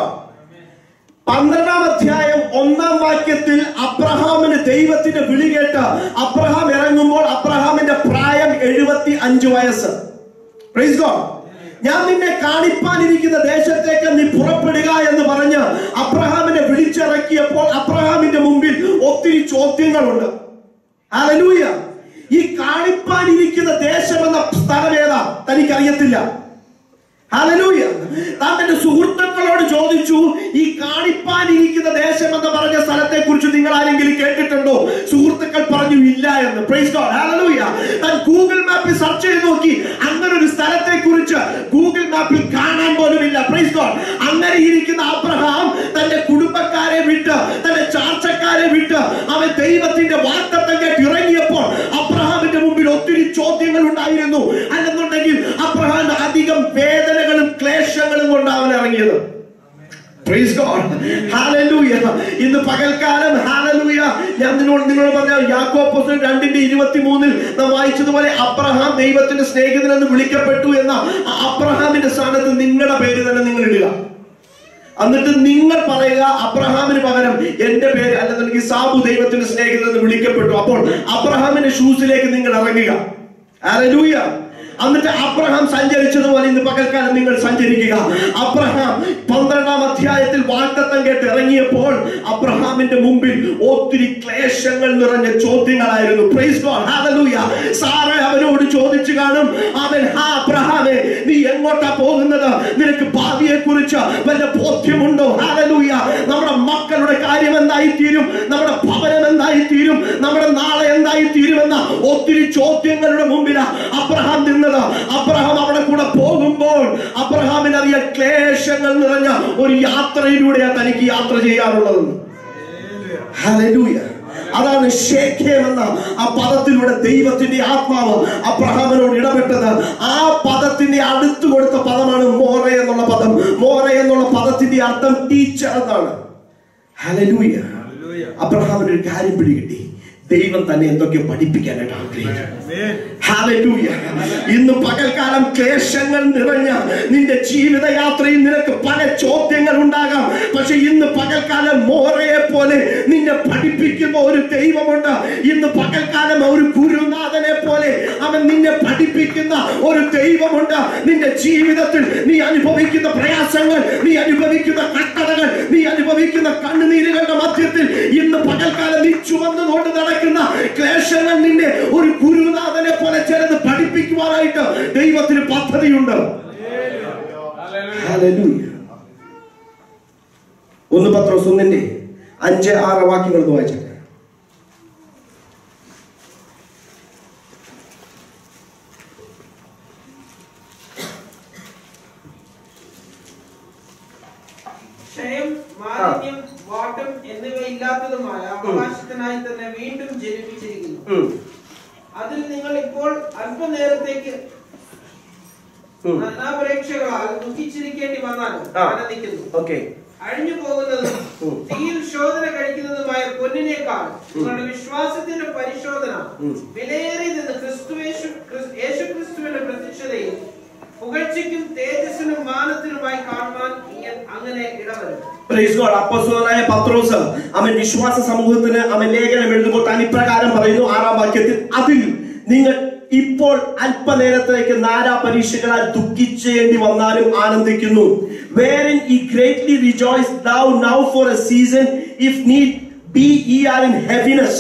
പന്ത്രണ്ടാം അധ്യായം ഒന്നാം വാക്യത്തിൽ അബ്രഹാമിന് ദൈവത്തിന്റെ വിളി കേട്ട് അബ്രഹാം ഇറങ്ങുമ്പോൾ അബ്രഹാമിന്റെ പ്രായം എഴുപത്തി അഞ്ച് വയസ്സ് Praise God. ഞാൻ നിന്നെ കാണിപ്പാനിരിക്കുന്ന ദേശത്തേക്ക് നീ പുറപ്പെടുക എന്ന് പറഞ്ഞ് അബ്രഹാമിനെ വിളിച്ചിറക്കിയപ്പോൾ അബ്രഹാമിന്റെ മുമ്പിൽ ഒത്തിരി ചോദ്യങ്ങളുണ്ട് ഹല്ലേലൂയ ഈ കാണിപ്പാനിരിക്കുന്ന ദേശം എന്ന സ്ഥലം ഏതാ തനിക്കറിയത്തില്ല ഹല്ലേലൂയ താൻ തന്റെ സുഹൃത്തുക്കളോട് ചോദിച്ചു ഈ കാണിപ്പാനിരിക്കുന്ന ദേശം എന്ന് പറഞ്ഞ സ്ഥലത്തെ കുറിച്ച് നിങ്ങൾ ആരെങ്കിലും കേട്ടിട്ടുണ്ടോ സുഹൃത്തുക്കൾ പറഞ്ഞു ഇല്ല എന്ന് പ്രൈസ് ഗോഡ് ഹല്ലേലൂയ താൻ ഗൂഗിൾ മാപ്പിൽ സെർച്ച് ചെയ്ത് നോക്കി അങ്ങനെ ഒരു സ്ഥലത്തെ കുറിച്ച് ഗൂഗിൾ മാപ്പിൽ കാണാൻ പോലും ഇല്ല പ്രൈസ് ഗോഡ് അങ്ങനെ ഇരിക്കുന്ന അബ്രഹാം തന്റെ കുടുംബക്കാരെ വിട്ട് തന്റെ ചാർച്ചക്കാരെ വിട്ട് അവൻ ദൈവത്തിന്റെ വാർത്തത്തം കേട്ട് ഇറങ്ങിയപ്പോൾ അബ്രഹാമിന്റെ മുമ്പിൽ ഒത്തിരി ചോദ്യങ്ങൾ ഉണ്ടായിരുന്നു അല്ലെന്നുണ്ടെങ്കിൽ അബ്രഹാം അധികം വേദനകളും ക്ലേശങ്ങളും കൊണ്ട് അവൻ ഇറങ്ങിയത് Praise God. Hallelujah. ഇന്ന് പകൽക്കാലം ഹാലലൂയ ഞാൻ നിന്നോട് നിങ്ങളോട് പറഞ്ഞ യാക്കോബ് പുസ്തകം രണ്ടിന്റെ ഇരുപത്തി മൂന്നിൽ നാം വായിച്ചതുപോലെ അബ്രഹാം ദൈവത്തിന്റെ സ്നേഹിതൻ എന്ന് വിളിക്കപ്പെട്ടു എന്ന ആ അബ്രഹാമിന്റെ സ്ഥാനത്ത് നിങ്ങളുടെ പേര് തന്നെ നിങ്ങൾ ഇടുക എന്നിട്ട് നിങ്ങൾ പറയുക അബ്രഹാമിന് പകരം എന്റെ പേര് അല്ലെന്നുണ്ടെങ്കിൽ സാബു ദൈവത്തിന്റെ സ്നേഹിതൻ എന്ന് വിളിക്കപ്പെട്ടു അപ്പോൾ അബ്രഹാമിന്റെ ഷൂസിലേക്ക് നിങ്ങൾ ഇറങ്ങുക ഹല്ലേലൂയ എന്നിട്ട് അബ്രഹാം സഞ്ചരിച്ചതുപോലെ ഇന്ന് പകൽക്കാലം നിങ്ങൾ സഞ്ചരിക്കുക അബ്രഹാം പന്ത്രണ്ടാം അധ്യായത്തിൽ വാഗ്ദത്തം കേട്ട് ഇറങ്ങിയപ്പോൾ അബ്രഹാമിന്റെ മുമ്പിൽ ഒത്തിരി ക്ലേശങ്ങൾ നിറഞ്ഞ ചോദ്യങ്ങളായിരുന്നു പ്രൈസ് ഗോഡ് ഹല്ലേലൂയ സാറ അവനോട് ചോദിച്ചു കാണും അവൻ ഹാ അബ്രഹാമേ നീ എങ്ങോട്ടാ പോകുന്നത് നിനക്ക് ഭാവിയെ കുറിച്ച് വല്ല ബോധ്യമുണ്ടോ ഹല്ലേലൂയ നമ്മുടെ മക്കളുടെ കാര്യം എന്തായി തീരും നമ്മുടെ ഭവനം എന്തായി തീരും നമ്മുടെ നാളെ എന്തായി തീരുമെന്ന ഒത്തിരി ചോദ്യങ്ങളുടെ മുമ്പിലാ അബ്രഹാം നിന്നത് അബ്രഹാം അവിടെ കൂടെ പോകുമ്പോൾ അബ്രഹാമിന് അറിയാൻ ക്ലേശങ്ങൾ നിറഞ്ഞ ഒരു യാത്രയിലൂടെയാ തനിക്ക് യാത്ര ചെയ്യാറുള്ളതെന്ന് ഹല്ലേലൂയ അതാണ് ഷേഖേം എന്ന ആ പദത്തിലൂടെ ദൈവത്തിന്റെ ആത്മാവ് അബ്രഹാമിനോട് ഇടപെട്ടത് ആ പദത്തിന്റെ അടുത്ത് കൊടുത്ത പദമാണ് മോറ എന്നുള്ള പദം മോറ എന്നുള്ള പദത്തിന്റെ അർത്ഥം ടീച്ചർ എന്നാണ് ഹല്ലേലൂയ അബ്രഹാമിന് ഒരു കാര്യം പിടികിട്ടി ദൈവം തന്നെ എന്തൊക്കെ പഠിപ്പിക്കാനായിട്ട് ആഗ്രഹിക്കുന്നു Hallelujah. ഇന്ന് പകൽക്കാലം ക്ലേശങ്ങൾ നിറഞ്ഞ നിന്റെ ജീവിതയാത്രയിൽ നിനക്ക് പല ചോദ്യങ്ങൾ ഉണ്ടാകാം പക്ഷെ ഇന്ന് പകൽക്കാലം മോറയെ പോലെ നിന്നെ പഠിപ്പിക്കുന്ന ഒരു ദൈവമുണ്ട് ഇന്ന് പകൽക്കാലം ഒരു ഗുരുനാഥനെ പോലെ അവൻ നിന്നെ പഠിപ്പിക്കുന്ന ഒരു ദൈവമുണ്ട് നിന്റെ ജീവിതത്തിൽ നീ അനുഭവിക്കുന്ന പ്രയാസങ്ങൾ നീ അനുഭവിക്കുന്ന കട്ടതകൾ നീ അനുഭവിക്കുന്ന കണ്ണുനീരുകളുടെ മധ്യത്തിൽ ഇന്ന് പകൽക്കാലം നീ ചുമന്നുകൊണ്ട് നടക്കുന്ന ക്ലേശങ്ങൾ നിന്നെ ഒരു ഗുരുനാഥനെ പോലെ ചിലത് പഠിപ്പിക്കുവാനായിട്ട് ദൈവത്തിന് പദ്ധതിയുണ്ട് Hallelujah. ഒന്ന് പത്രോസ് ഒന്നിന്റെ അഞ്ച് ആറ് വാക്യങ്ങൾ ഒന്ന് വായിച്ചേ ക്ഷയം മാലിന്യം വാട്ടം എന്നിവയില്ലാത്തതുമായ അവകാശത്തിനായി തന്നെ വീണ്ടും ജനിപ്പിച്ചിരിക്കുന്നു ഉം. അതിൽ നിങ്ങൾ ഇപ്പോൾ അല്പനേരത്തേക്ക് ഉം. നാനാപരീക്ഷകളാൽ ദുഃഖിച്ചിരിക്കേണ്ടി വന്നാലും ആ. ആനന്ദിക്കുന്നു ഓക്കെ അഴിഞ്ഞു പോകുന്നതും ഉം. തീയിൽ ശോധന കഴിക്കുന്നതുമായ പൊന്നിനേക്കാൾ നിങ്ങളുടെ വിശ്വാസത്തിന്റെ പരിശോധന ഉം. വിലയേറിയതെന്ന് ക്രിസ്തുവേശു ക്രിസ്- യേശുക്രിസ്തുവിന്റെ പ്രത്യക്ഷതയിൽ പുകഴ്ചയ്ക്കും തേജസ്സിനും മാനത്തിനുമായി കാണുവാൻ ഇങ്ങ- അങ്ങനെ ഇടവരും Praise God. അപ്പോസ്തലനായ പത്രോസ് അവൻ വിശ്വാസ സമൂഹത്തിന് അവൻ ലേഖനം എഴുതുമ്പോൾ താൻ ഇപ്രകാരം പറയുന്നു ആറാം വാക്യത്തിൽ അതിൽ നിങ്ങൾ ഇപ്പോൾ അല്പനേരത്തേക്ക് നാരാ പരീക്ഷകളാൽ ദുഃഖിച്ചേണ്ടി വന്നാലും ആനന്ദിക്കുന്നു wherein ye greatly rejoice though now for a season if need be ye are in heaviness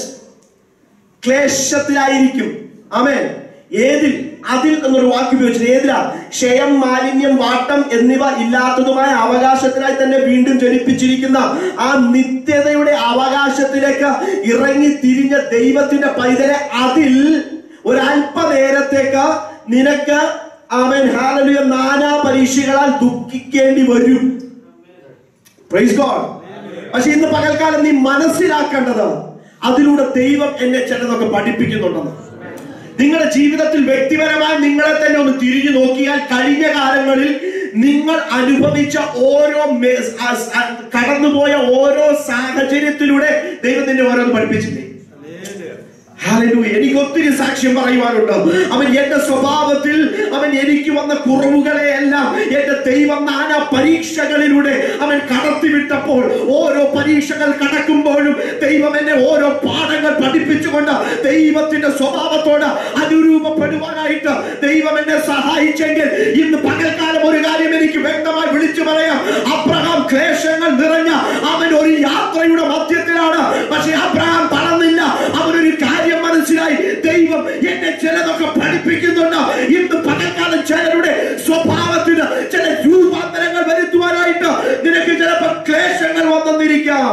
ക്ലേശത്തിലായിരിക്കും ആമേൻ ഏതിൽ അതിൽ എന്നൊരു വാക്ക് ഉപയോഗിച്ചത് ഏതിലാ ക്ഷയം മാലിന്യം വാട്ടം എന്നിവ ഇല്ലാത്തതുമായ അവകാശത്തിനായി തന്നെ വീണ്ടും ജനിപ്പിച്ചിരിക്കുന്ന ആ നിത്യതയുടെ അവകാശത്തിലേക്ക് ഇറങ്ങി തിരിഞ്ഞ ദൈവത്തിന്റെ പൈതലെ അതിൽ ഒരല്പനേരത്തേക്ക് നിനക്ക് അവൻ ഹാലലിയ നാനാ പരീക്ഷകളാൽ ദുഃഖിക്കേണ്ടി വരും പ്രൈസ് ഗോഡ് പക്ഷെ ഇന്ന് പകൽക്കാലം നീ മനസ്സിലാക്കേണ്ടത് അതിലൂടെ ദൈവം എന്നെ ചിലതൊക്കെ പഠിപ്പിക്കുന്നുണ്ടെന്ന് നിങ്ങളുടെ ജീവിതത്തിൽ വ്യക്തിപരമായി നിങ്ങളെ തന്നെ ഒന്ന് തിരിഞ്ഞു നോക്കിയാൽ കഴിഞ്ഞ കാലങ്ങളിൽ നിങ്ങൾ അനുഭവിച്ച ഓരോ മേ- ആ- ആ- കടന്നുപോയ ഓരോ സാഹചര്യത്തിലൂടെ ദൈവം നിന്നെ ഓരോന്ന് പഠിപ്പിച്ചില്ലേ ഹല്ലേലൂയ. എനിക്ക് ഒത്തിരി സാക്ഷ്യം പറയുവാനുണ്ട് അവൻ എന്റെ സ്വഭാവത്തിൽ അവൻ എനിക്ക് വന്ന കുറവുകളെ എല്ലാം എന്റെ ദൈവം നാനാ പരീക്ഷകളിലൂടെ അവൻ കടത്തിവിട്ടപ്പോൾ ഓരോ പരീക്ഷകൾ കടക്കുമ്പോഴും ദൈവം എന്നെ ഓരോ പാഠങ്ങൾ പഠിപ്പിച്ചുകൊണ്ട് ദൈവത്തിന്റെ സ്വഭാവത്തോട് അനുരൂപപ്പെടുവാനായിട്ട് ദൈവം എന്നെ സഹായിച്ചെങ്കിൽ ഇന്ന് പകൽക്കാലം ഒരു കാര്യം എനിക്ക് വ്യക്തമായി വിളിച്ചു പറയാം അബ്രഹാം ക്ലേശങ്ങൾ നിറഞ്ഞ അവൻ ഒരു യാത്രയുടെ മധ്യത്തിലാണ് പക്ഷെ അബ്രഹാം തളർന്നില്ല അവനൊരു കാര്യം മനസ്സിലായി ദൈവം എന്നെ ചിലതൊക്കെ പഠിപ്പിക്കുന്നുണ്ട് ഇന്ന് പകൽക്കാലം ചിലരുടെ സ്വഭാവത്തിന് ചില രൂപാന്തരങ്ങൾ വരുത്തുവാനായിട്ട് നിനക്ക് ചിലപ്പോൾ ക്ലേശങ്ങൾ വന്നെന്നിരിക്കാം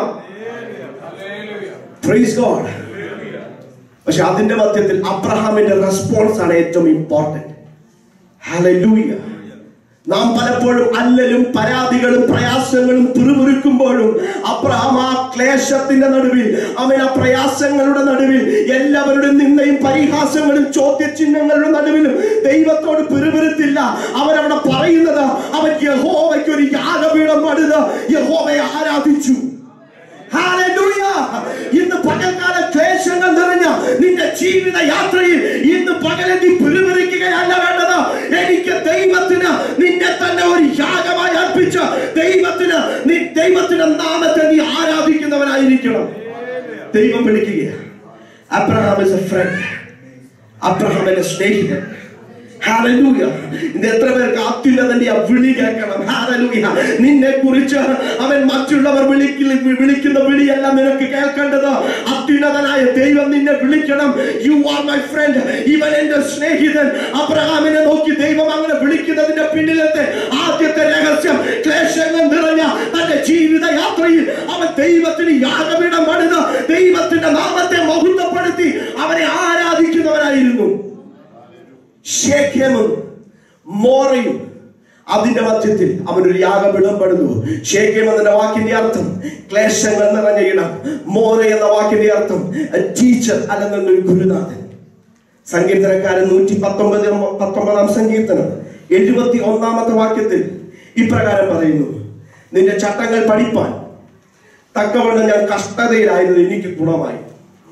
Praise God. പക്ഷെ അതിന്റെ മധ്യത്തിൽ അബ്രഹാമിന്റെ റെസ്പോൺസ് ആണ് ഏറ്റവും ഇമ്പോർട്ടന്റ് ഹല്ലേലൂയ നാം പലപ്പോഴും അല്ലലും പരാതികളും പ്രയാസങ്ങളും പിറുപിറുക്കുമ്പോഴും അബ്രഹാം ആ ക്ലേശത്തിന്റെ നടുവിൽ അവൻ ആ പ്രയാസങ്ങളുടെ നടുവിൽ എല്ലാവരുടെയും നിന്നയും പരിഹാസങ്ങളും ചോദ്യചിഹ്നങ്ങളുടെ നടുവിലും ദൈവത്തോട് പിറുപിറുത്തില്ല അവരവിടെ പറയുന്നത് അവൻ യഹോവയ്ക്ക് ഒരു യാഗപീഠം പണിത് യഹോവയെ ആരാധിച്ചു Hallelujah. ഇന്ന് പകൽക്കാല ക്ലേശങ്ങൾ നിറഞ്ഞ നിന്റെ ജീവിത യാത്രയിൽ ഇന്ന് പകലെ നീ പിറുപിറിക്കുകയല്ല വേണ്ടത് എനിക്ക് ദൈവത്തിന് നിന്നെ തന്നെ ഒരു യാഗമായി അർപ്പിച്ച് ദൈവത്തിന് നീ ദൈവത്തിന്റെ നാമത്തെ നീ ആരാധിക്കുന്നവനായിരിക്കണം ദൈവം വിളിക്കുക Abraham is a friend Abraham എന്റെ സ്നേഹിതൻ ഹാലലൂയ ഇത് എത്ര പേർക്ക് അത്യുന്നതന്റെ ആ വിളി കേൾക്കണം ഹാലലൂയ നിന്നെ കുറിച്ച് അവൻ മറ്റുള്ളവർ വിളിക്കുന്ന വിളിക്കുന്ന വിളിയല്ല നിനക്ക് കേൾക്കേണ്ടത് അത്യുന്നതനായ ദൈവം നിന്നെ വിളിക്കണം യു ആർ മൈ ഫ്രണ്ട് ഇവൻ എന്റെ സ്നേഹിതൻ അബ്രഹാമിനെ നോക്കി ദൈവം അങ്ങനെ വിളിക്കുന്നതിന്റെ പിന്നിലത്തെ ആദ്യത്തെ രഹസ്യം ക്ലേശങ്ങൾ നിറഞ്ഞ തന്റെ ജീവിത യാത്രയിൽ അവൻ ദൈവത്തിന് യാഗപീഠം പണിത് ദൈവത്തിന്റെ നാമത്തെ മഹത്വപ്പെടുത്തി അവനെ ആരാധിക്കുന്നവനായിരുന്നു ഷേഖേമും മോറയും അതിന്റെ മധ്യത്തിൽ അവനൊരു യാഗപീഠം പണിതു ഷേഖേം എന്ന വാക്കിന്റെ അർത്ഥം ക്ലേശങ്ങൾ നിറഞ്ഞ ഇടം മോറ എന്ന വാക്കിന്റെ അർത്ഥം ടീച്ചർ അല്ലെന്നൊരു ഗുരുനാഥൻ സങ്കീർത്തനക്കാരൻ നൂറ്റി പത്തൊമ്പത് പത്തൊമ്പതാം സങ്കീർത്തനം എഴുപത്തി ഒന്നാമത്തെ വാക്യത്തിൽ ഇപ്രകാരം പറയുന്നു നിന്റെ ചട്ടങ്ങൾ പഠിപ്പാൻ തക്കവണ്ണം ഞാൻ കഷ്ടതയിലായിരുന്നു എനിക്ക് ഗുണമായി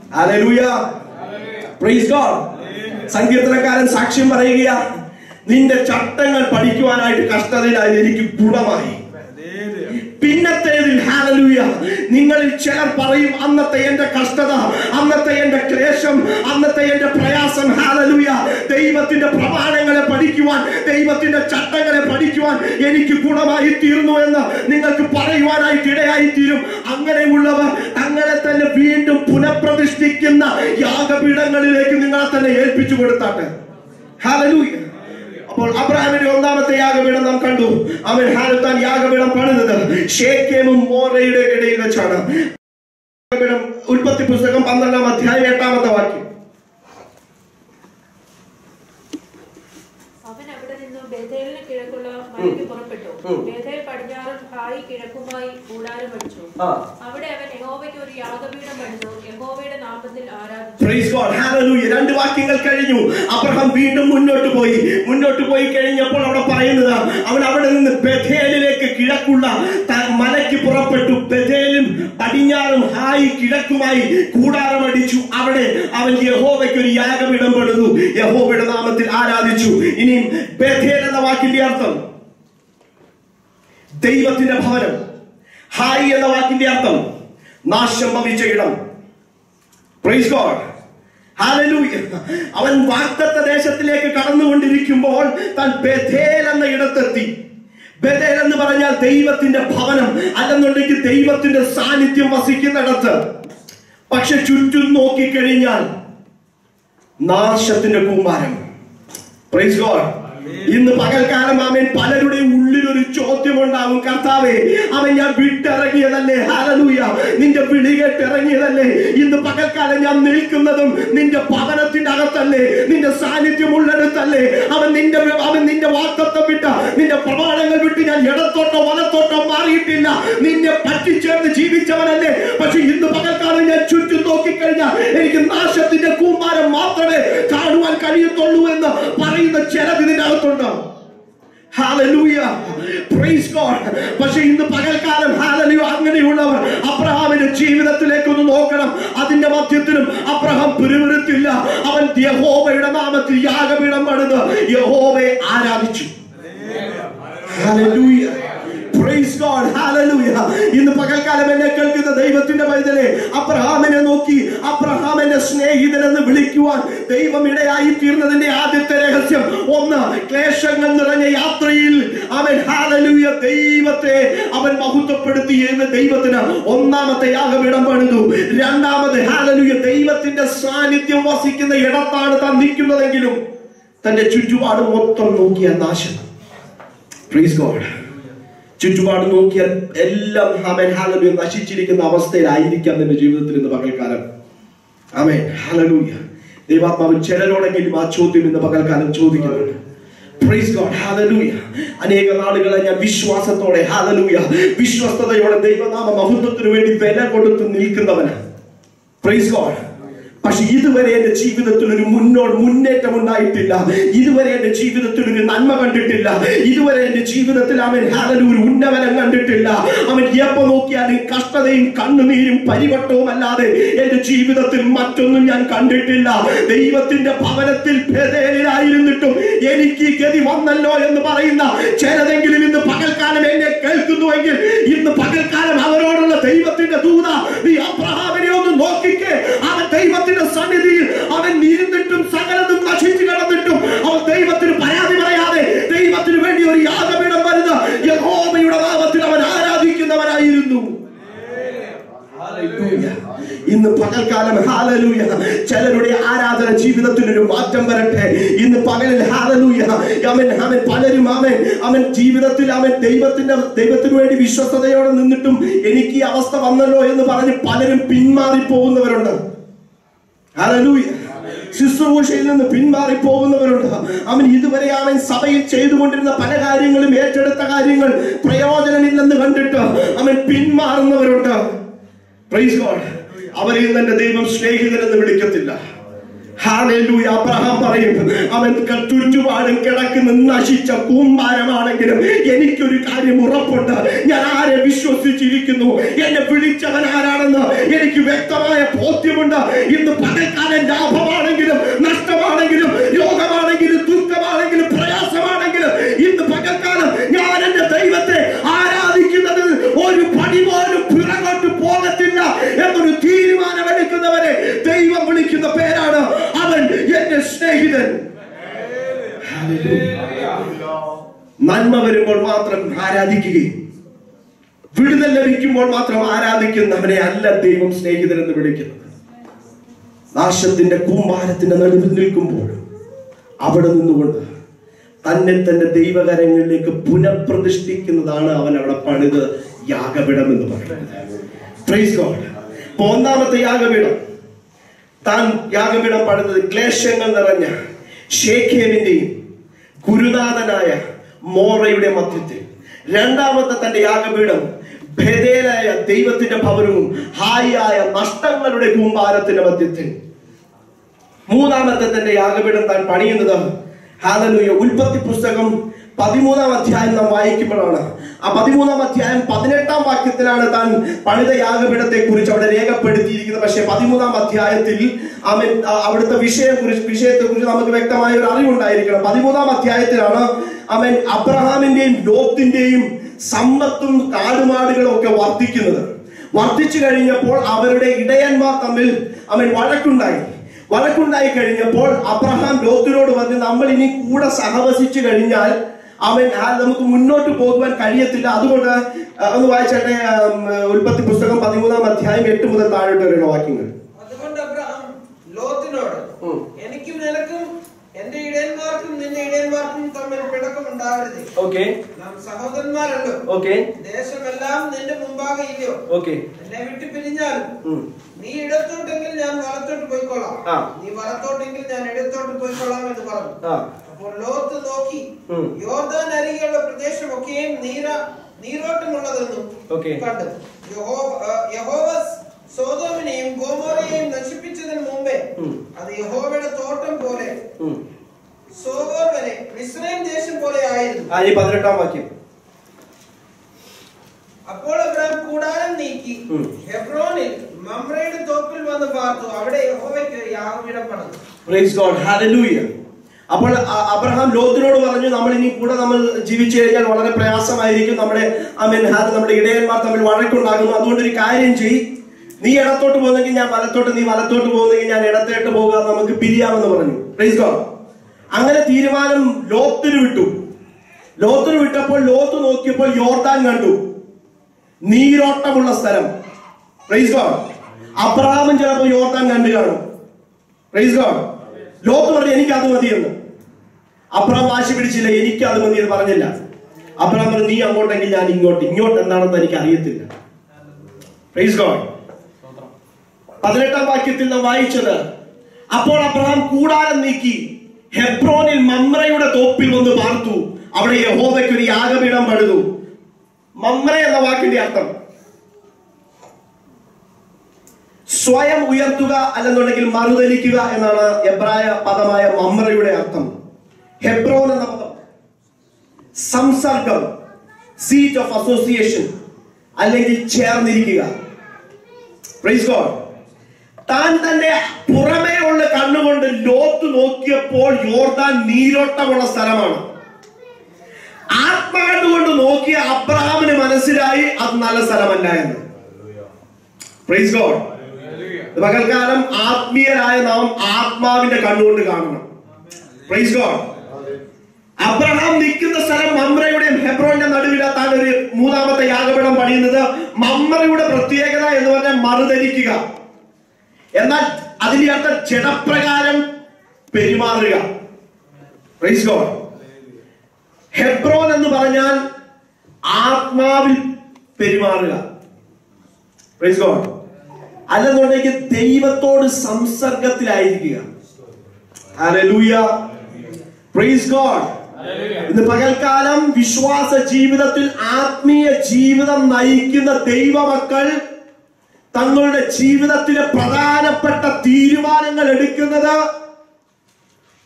Hallelujah. Praise God. സങ്കീർത്തനക്കാരൻ സാക്ഷ്യം പറയുക നിന്റെ ചട്ടങ്ങൾ പഠിക്കുവാനായിട്ട് കഷ്ടതയിലായി എനിക്ക് ഗുണമായി പിന്നത്തേതിൽ ഹാലലൂയ നിങ്ങളിൽ ചിലർ പറയും അന്നത്തെ എന്റെ കഷ്ടത അന്നത്തെ എന്റെ ക്ലേശം അന്നത്തെ എന്റെ പ്രയാസം ഹാലലൂയ ദൈവത്തിന്റെ പ്രമാണങ്ങളെ പഠിക്കുവാൻ ദൈവത്തിന്റെ ചട്ടങ്ങളെ പഠിക്കുവാൻ എനിക്ക് ഗുണമായി തീർന്നു എന്ന് നിങ്ങൾക്ക് പറയുവാനായിട്ട് ഇടയായി തീരും അങ്ങനെയുള്ളവർ തങ്ങളെ തന്നെ വീണ്ടും പുനഃപ്രതിഷ്ഠിക്കുന്ന യാഗപീഠങ്ങളിലേക്ക് നിങ്ങളെ തന്നെ ഏൽപ്പിച്ചു കൊടുത്താട്ടെ ഹാലലൂയ അപ്പോൾ അബ്രഹാമിന്റെ ഒന്നാമത്തെ യാഗപീഠം നാം കണ്ടു അവൻ ഹാലത്താൻ യാഗപീഠം പണിതത് ഷേക്കേമും മോറയുടെ ഇടയിൽ വെച്ചാണ് യാഗപീഠം ഉൽപ്പത്തി പുസ്തകം പന്ത്രണ്ടാം അധ്യായം എട്ടാമത്തെ വാക്യം അവൻ അവിടെ നിന്നും ബേഥേലിന് കിഴക്കുള്ള മലയ്ക്ക് പുറപ്പെട്ടു ഉം. ബേഥേൽ പടിഞ്ഞാറും ഹായി കിഴക്കുമായി കൂടാരം അടിച്ചു ആ. അവിടെ അവൻ യഹോവയ്ക്ക് ഒരു യാഗപീഠം പണിതു യഹോവയുടെ നാമത്തിൽ ആരാധിച്ചു Praise God. Hallelujah. രണ്ട് വാക്യങ്ങൾ കഴിഞ്ഞു അബ്രഹാം വീണ്ടും മുന്നോട്ട് പോയി മുന്നോട്ട് പോയി കഴിഞ്ഞപ്പോൾ അവിടെ പറയുന്നത് അവൻ അവിടെ നിന്ന് ബഥേലിലേക്ക് കിഴക്കുള്ള ത- മലയ്ക്ക് പുറപ്പെട്ടു ബഥേലും പടിഞ്ഞാറും ഹായി കിഴക്കുമായി കൂടാരമടിച്ചു അവിടെ അവൻ യഹോവയ്ക്ക് ഒരു യാഗപീഠം പണിതു യഹോവയുടെ നാമത്തിൽ ആരാധിച്ചു ഇനിയും ബഥേൽ എന്ന വാക്കിന്റെ അർത്ഥം ദൈവത്തിന്റെ ഭവനം ഹായി എന്ന വാക്കിന്റെ അർത്ഥം നാശം ഭവിച്ച ഇടം പ്രൈസ് ഗോഡ് Hallelujah. അവൻ വാഗ്ദത്ത ദേശത്തിലേക്ക് കടന്നുകൊണ്ടിരിക്കുമ്പോൾ താൻ ബഥേൽ എന്ന ഇടത്തെത്തി ബഥേൽ എന്ന് പറഞ്ഞാൽ ദൈവത്തിന്റെ ഭവനം അല്ലെന്നുണ്ടെങ്കിൽ ദൈവത്തിന്റെ സാന്നിധ്യം വസിക്കുന്നിടത്ത് പക്ഷെ ചുറ്റും നോക്കിക്കഴിഞ്ഞാൽ നാശത്തിന്റെ കൂമ്പാരം പ്രൈസ് ഗോഡ് ഇന്ന് പകൽക്കാലം അവൻ പലരുടെയും ഉള്ളിൽ ഒരു ചോദ്യം ഉണ്ടാവും കർത്താവേ അവൻ ഞാൻ വിട്ടിറങ്ങിയതല്ലേ ഹാലലൂയ നിന്റെ വിളി കേട്ടിറങ്ങിയതല്ലേ ഇന്ന് പകൽക്കാലം ഞാൻ നിൽക്കുന്നതും നിന്റെ ഭവനത്തിന്റെ അകത്തല്ലേ നിന്റെ സാന്നിധ്യം ഉള്ളിടത്തല്ലേ അവൻ നിന്റെ അവൻ നിന്റെ വാക്തത്വം വിട്ട നിന്റെ പ്രമാണങ്ങൾ വിട്ട് ഞാൻ ഇടത്തോട്ടോ വലത്തോട്ടോ മാറിയിട്ടില്ല നിന്നെ പറ്റിച്ചേർന്ന് ജീവിച്ചവനല്ലേ പക്ഷെ ഇന്ന് പകൽക്കാലം ഞാൻ ചുറ്റും നോക്കിക്കഴിഞ്ഞാൽ എനിക്ക് നാശത്തിന്റെ കൂമ്പാരം മാത്രമേ കാണുവാൻ കഴിയത്തുള്ളൂ എന്ന് പറയുന്ന ചിലത് ഇതിന്റെ അകത്തുണ്ട് Hallelujah. Praise God. പക്ഷെ ഇന്ന് പകൽക്കാലം ഹാലലിയോ അങ്ങനെയുള്ളവർ അബ്രഹാമിന്റെ ജീവിതത്തിലേക്ക് ഒന്ന് നോക്കണം അതിന്റെ മധ്യത്തിലും അബ്രഹാം പിരിവിരുത്തില്ല അവൻ യഹോവയുടെ നാമത്തിൽ യാഗപീഠം പണിത് യഹോവയെ ആരാധിച്ചു Hallelujah. Praise God. Hallelujah. ഇന്ന് പകൽക്കാലം എന്നെ കേൾക്കുന്ന ദൈവത്തിന്റെ പൈതലെ അബ്രഹാമിനെ നോക്കി അബ്രഹാമിന്റെ സ്നേഹിതൻ എന്ന് വിളിക്കുവാൻ ദൈവം ഇടയായി തീർന്നതിന്റെ ആദ്യത്തെ രഹസ്യം ഒന്ന് ക്ലേശങ്ങൾ നിറഞ്ഞ യാത്രയിൽ അവൻ ഹാലലൂയ ദൈവത്തെ അവൻ മഹത്വപ്പെടുത്തി എന്ന് ദൈവത്തിന് ഒന്നാമത്തെ യാഗപീഠം പണിതു രണ്ടാമത് ഹാലലൂയ ദൈവത്തിന്റെ സാന്നിധ്യം വസിക്കുന്ന ഇടത്താണ് താൻ നിൽക്കുന്നതെങ്കിലും തന്റെ ചുറ്റുപാട് മൊത്തം നോക്കിയ നാശം Praise God. ചുറ്റുപാട് നോക്കിയാൽ എല്ലാം ഹമൻ ഹാലലൂയ നശിച്ചിരിക്കുന്ന അവസ്ഥയിലായിരിക്കാം നിന്റെ ജീവിതത്തിൽ ഇന്ന് പകൽക്കാലം ആമേൻ ഹാലലൂയ ദൈവാത്മാവ് ചിലരോടെങ്കിലും ആ ചോദ്യം ഇന്ന് പകൽക്കാലം ചോദിക്കുന്നുണ്ട് Praise God. Hallelujah. അനേക നാളുകളെ ഞാൻ വിശ്വാസത്തോടെ ഹാലലൂയ വിശ്വസ്തയോടെ ദൈവനാമ മഹത്വത്തിന് വേണ്ടി വില കൊടുത്ത് നിൽക്കുന്നവന് പ്രൈസ് ഗോഡ് പക്ഷെ ഇതുവരെ എന്റെ ജീവിതത്തിൽ ഒരു മുന്നോട്ട് മുന്നേറ്റം ഉണ്ടായിട്ടില്ല ഇതുവരെ എന്റെ ജീവിതത്തിൽ ഒരു നന്മ കണ്ടിട്ടില്ല ഇതുവരെ എന്റെ ജീവിതത്തിൽ അവൻ ഹാലൽ ഒരു ഉന്നമനം കണ്ടിട്ടില്ല അവൻ എപ്പോ നോക്കിയാലും കഷ്ടതയും കണ്ണുനീരും പരിവട്ടവും അല്ലാതെ എന്റെ ജീവിതത്തിൽ മറ്റൊന്നും ഞാൻ കണ്ടിട്ടില്ല ദൈവത്തിന്റെ ഭവനത്തിൽ ഭേദയിലായിരുന്നിട്ടും എനിക്ക് ഈ ഗതി വന്നല്ലോ എന്ന് പറയുന്ന ചിലതെങ്കിലും ഇന്ന് പകൽക്കാലം എന്നെ കേൾക്കുന്നുവെങ്കിൽ ഇന്ന് പകൽക്കാലം അവരോടുള്ള ദൈവത്തിന്റെ ദൂത നീ അബ്രഹാമിനെ ഒന്ന് നോക്കിക്കേ അവൻ ദൈവത്തിന്റെ സന്നിധിയിൽ അവൻ ഇരുന്നിട്ടും സകലതും നശിച്ചു കിടന്നിട്ടും അവൻ ദൈവത്തിന് പരാതി പറയാതെ ദൈവത്തിന് വേണ്ടി ഒരു യാഗപീഠം വരുന്ന യഹോവയുടെ നാമത്തിൽ അവൻ ആരാധിക്കുന്നവനായിരുന്നു Hallelujah. ഇന്ന് പകൽക്കാലം ഹാലലൂയ ചിലരുടെ ആരാധന ജീവിതത്തിൽ ഒരു മാറ്റം വരട്ടെ ഇന്ന് പകലിൽ ഹാലലൂയ അവൻ അവൻ പലരും അവൻ അവൻ ജീവിതത്തിൽ അവൻ ദൈവത്തിന്റെ ദൈവത്തിന് വേണ്ടി വിശ്വസ്തയോടെ നിന്നിട്ടും എനിക്ക് ഈ അവസ്ഥ വന്നല്ലോ എന്ന് പറഞ്ഞ് പലരും പിന്മാറി പോകുന്നവരുണ്ട് ഹല്ലേലൂയ ശുശ്രൂഷയിൽ നിന്ന് പിന്മാറി പോകുന്നവരുണ്ട് അവൻ ഇതുവരെ അവൻ സഭയിൽ ചെയ്തുകൊണ്ടിരുന്ന പല കാര്യങ്ങളും ഏറ്റെടുത്ത കാര്യങ്ങൾ പ്രയോജനമില്ലെന്ന് കണ്ടിട്ട് അവൻ പിന്മാറുന്നവരുണ്ട് പ്രൈസ് ഗോഡ് അവരെയും തന്റെ ദൈവം സ്നേഹിതരെന്ന് വിളിക്കത്തില്ല ഹാലൂയ അബ്രഹാം പറയും അവൻ ക- ചുറ്റുപാടും കിടക്കുന്ന നശിച്ച കൂമ്പാരമാണെങ്കിലും എനിക്കൊരു കാര്യം ഉറപ്പുണ്ട് ഞാൻ ആരെ വിശ്വസിച്ചിരിക്കുന്നു എന്നെ വിളിച്ചവൻ ആരാണെന്ന് എനിക്ക് വ്യക്തമായ ബോധ്യമുണ്ട് ഇന്ന് പകൽക്കാലം ലാഭമാണെങ്കിലും നഷ്ടമാണെങ്കിലും രോഗമാണെങ്കിലും ദുഃഖമാണെങ്കിലും പ്രയാസമാണെങ്കിലും ഇന്ന് പകൽക്കാലം ഞാൻ എന്റെ ദൈവത്തെ ആരാധിക്കുന്നതിൽ ഒരു പടി പോലും പിറകോട്ട് പോകത്തില്ല എന്നൊരു തീരുമാനമെടുക്കുന്നവരെ ദൈവം വിളിക്കുന്ന പേരാണ് അവൻ എന്റെ സ്നേഹിതൻ നന്മ വരുമ്പോൾ മാത്രം ആരാധിക്കുകയും വിടുതൽ ലഭിക്കുമ്പോൾ മാത്രം ആരാധിക്കുന്നവനെ അല്ല ദൈവം സ്നേഹിതൻ എന്ന് വിളിക്കുന്നത് നാശത്തിന്റെ കൂമ്പാരത്തിന്റെ നടുവിൽ നിൽക്കുമ്പോൾ അവിടെ നിന്നുകൊണ്ട് തന്നെ തന്നെ ദൈവകരങ്ങളിലേക്ക് പുനഃപ്രതിഷ്ഠിക്കുന്നതാണ് അവൻ അവിടെ പണിത് യാഗപീഠം എന്ന് പറയുന്നത് Praise God. അപ്പൊ ഒന്നാമത്തെ യാഗപീഠം താൻ യാഗപീഠം പണിതത് ക്ലേശങ്ങൾ നിറഞ്ഞ ഷേഖേമിന്റെയും ഗുരുനാഥനായ മോറയുടെ മധ്യത്തിൽ രണ്ടാമത്തെ തന്റെ യാഗപീഠം ഭേദേലായ ദൈവത്തിന്റെ ഭവനവും ഹായിയായ നഷ്ടങ്ങളുടെ കൂമ്പാരത്തിന്റെ മധ്യത്തിൽ മൂന്നാമത്തെ തന്റെ യാഗപീഠം താൻ പണിയുന്നത് ഹാലലൂയ ഉൽപ്പത്തി പുസ്തകം പതിമൂന്നാം അധ്യായം നാം വായിക്കുമ്പോഴാണ് ആ പതിമൂന്നാം അധ്യായം പതിനെട്ടാം വാക്യത്തിലാണ് താൻ പണിത യാഗപീഠത്തെ കുറിച്ച് അവിടെ രേഖപ്പെടുത്തിയിരിക്കുന്നത് പക്ഷേ പതിമൂന്നാം അധ്യായത്തിൽ അവൻ ആ- അവിടുത്തെ വിഷയം കുറിച്ച് വിഷയത്തെ കുറിച്ച് നമുക്ക് വ്യക്തമായ ഒരു അറിവുണ്ടായിരിക്കണം പതിമൂന്നാം അധ്യായത്തിലാണ് അവൻ അബ്രഹാമിന്റെയും ലോത്തിന്റെയും സമ്പത്തും കാടുമാടുകളും ഒക്കെ വർദ്ധിക്കുന്നത് വർദ്ധിച്ചു കഴിഞ്ഞപ്പോൾ അവരുടെ ഇടയന്മാർ തമ്മിൽ അവൻ വഴക്കുണ്ടായി വഴക്കുണ്ടായി കഴിഞ്ഞപ്പോൾ അബ്രഹാം ലോത്തിനോട് പറഞ്ഞു നമ്മൾ ഇനി കൂടെ സഹവസിച്ചു കഴിഞ്ഞാൽ അവൻ ആ നമുക്ക് മുന്നോട്ട് പോകുവാൻ കഴിയത്തില്ല അതുകൊണ്ട് ആ, ഒന്ന് വായിച്ചാട്ടെ ആം, ഉൽപ്പത്തി പുസ്തകം പതിമൂന്നാം അധ്യായം എട്ട് മുതൽ താഴോട്ട് വരുന്ന വാക്യങ്ങൾ അതുകൊണ്ട് അബ്രഹാം ലോത്തിനോട് ഉം. എനിക്കും നിനക്കും എന്റെ ഇടയന്മാർക്കും നിന്റെ ഇടയന്മാർക്കും തമ്മിൽ പിണക്കം ഉണ്ടാവരുത് ഓക്കെ നാം സഹോദരന്മാരല്ലോ ഓക്കെ ദേശമെല്ലാം നിന്റെ മുമ്പാകെ ഇല്ലയോ ഓക്കെ എന്നെ വിട്ടു പിരിഞ്ഞാലും നീ ഇടത്തോട്ടെങ്കിൽ ഞാൻ വലത്തോട്ട് പോയിക്കൊള്ളാം ആ. നീ വലത്തോട്ടെങ്കിൽ ഞാൻ ഇടത്തോട്ട് പോയിക്കൊള്ളാം എന്ന് പറഞ്ഞു ആ അപ്പോൾ ലോത്ത് നോക്കി ഉം. യോർദാൻ അരികെയുള്ള പ്രദേശമൊക്കെയും നീര നീരോട്ടമുള്ളതെന്നും Okay. കണ്ടു യഹോ- ആ, യഹോവ സോതോമിനെയും ഗോമോറയെയും നശിപ്പിച്ചതിന് മുമ്പേ ഉം. അത് യഹോവയുടെ തോട്ടം പോലെ ഉം. സോവോർ വരെ മിസ്രൈം ദേശം പോലെ ആയിരുന്നു ആ ഈ പതിനെട്ടാം വാക്യം അപ്പോൾ അബ്രാം കൂടാരം നീക്കി ഉം. ഹെബ്രോനിൽ മമ്രയുടെ തോപ്പിൽ വന്ന് പാർത്തു അവിടെ യഹോവയ്ക്ക് ഒരു യാഗപീഠം പണിതു പ്രൈസ് ഗോഡ് ഹല്ലേലൂയ അപ്പോൾ അ- അബ്രഹാം ലോത്തിനോട് പറഞ്ഞു നമ്മൾ ഇനി കൂടെ നമ്മൾ ജീവിച്ചു കഴിഞ്ഞാൽ വളരെ പ്രയാസമായിരിക്കും നമ്മുടെ അമീൻ ഹാദ് നമ്മുടെ ഇടയന്മാർ തമ്മിൽ വഴക്കുണ്ടാകുന്നു അതുകൊണ്ട് ഒരു കാര്യം ചെയ് നീ ഇടത്തോട്ട് പോകുന്നെങ്കിൽ ഞാൻ വലത്തോട്ട് നീ വലത്തോട്ട് പോകുന്നെങ്കിൽ ഞാൻ ഇടത്തോട്ട് പോകുക നമുക്ക് പിരിയാമെന്ന് പറഞ്ഞു പ്രൈസ് ഗോഡ് അങ്ങനെ തീരുമാനം ലോത്തിന് വിട്ടു ലോത്തിന് വിട്ടപ്പോൾ ലോത്ത് നോക്കിയപ്പോൾ യോർദാൻ കണ്ടു നീരോട്ടമുള്ള സ്ഥലം പ്രൈസ് ഗോഡ് അബ്രഹാമും ചിലപ്പോൾ യോർദാൻ കണ്ടു കാണും പ്രൈസ് ഗോഡ് ലോത്ത് പറഞ്ഞു എനിക്ക് അത് മതിയെന്ന് അബ്രഹാം വാശി പിടിച്ചില്ല എനിക്ക് അത് മതി എന്ന് പറഞ്ഞില്ല അബ്രഹാം പറഞ്ഞു നീ അങ്ങോട്ടെങ്കിൽ ഞാൻ ഇങ്ങോട്ട് ഇങ്ങോട്ട് എന്താണെന്ന് എനിക്ക് അറിയത്തില്ല പ്രൈസ് ഗോഡ് പതിനെട്ടാം വാക്യത്തിൽ നാം വായിച്ചത് അപ്പോൾ അബ്രഹാം കൂടാരം നീക്കി ഹെബ്രോനിൽ മമ്രയുടെ തോപ്പിൽ വന്ന് പാർത്തു അവിടെ യഹോവയ്ക്ക് ഒരു യാഗപീഠം പണിതു മമ്ര എന്ന വാക്കിന്റെ അർത്ഥം സ്വയം ഉയർത്തുക അല്ലെന്നുണ്ടെങ്കിൽ മറുതലിക്കുക എന്നാണ് എബ്രായ പദമായ മമ്രയുടെ അർത്ഥം ഹെബ്രോൻ എന്ന പദം സംസർഗം സീറ്റ് ഓഫ് അസോസിയേഷൻ അല്ലെങ്കിൽ ചേർന്നിരിക്കുക Praise God. താൻ തന്റെ പുറമേ ഉള്ള കണ്ണുകൊണ്ട് ലോത്ത് നോക്കിയപ്പോൾ യോർദാൻ നീരോട്ടമുള്ള സ്ഥലമാണ് ആത്മാണ്ടുകൊണ്ട് നോക്കിയ അബ്രഹാമിന് മനസ്സിലായി അത് നല്ല സ്ഥലമല്ല എന്ന് പ്രൈസ് ഗോഡ് പകൽക്കാലം ആത്മീയരായ നാം ആത്മാവിന്റെ കണ്ണുകൊണ്ട് കാണണം പ്രൈസ് ഗോഡ് അബ്രഹാം നിൽക്കുന്ന സ്ഥലം മമ്രയുടെയും ഹെബ്രോന്റെ നടുവില താൻ ഒരു മൂന്നാമത്തെ യാഗപീഠം പണിയുന്നത് മമ്രയുടെ പ്രത്യേകത എന്ന് പറഞ്ഞാൽ മറുതരിക്കുക എന്നാൽ അതിന്റെ അർത്ഥം ജഡപ്രകാരം പെരുമാറുക പ്രൈസ് ഗോഡ് ഹെബ്രോൻ എന്ന് പറഞ്ഞാൽ ആത്മാവിൽ പെരുമാറുക പ്രൈസ് ഗോഡ് അല്ലെന്നുണ്ടെങ്കിൽ ദൈവത്തോട് സംസർഗത്തിലായിരിക്കുക ഹല്ലേലൂയ പ്രൈസ് ഗോഡ് ഇന്ന് പകൽക്കാലം വിശ്വാസ ജീവിതത്തിൽ ആത്മീയ ജീവിതം നയിക്കുന്ന ദൈവമക്കൾ തങ്ങളുടെ ജീവിതത്തിലെ പ്രധാനപ്പെട്ട തീരുമാനങ്ങൾ എടുക്കുന്നത്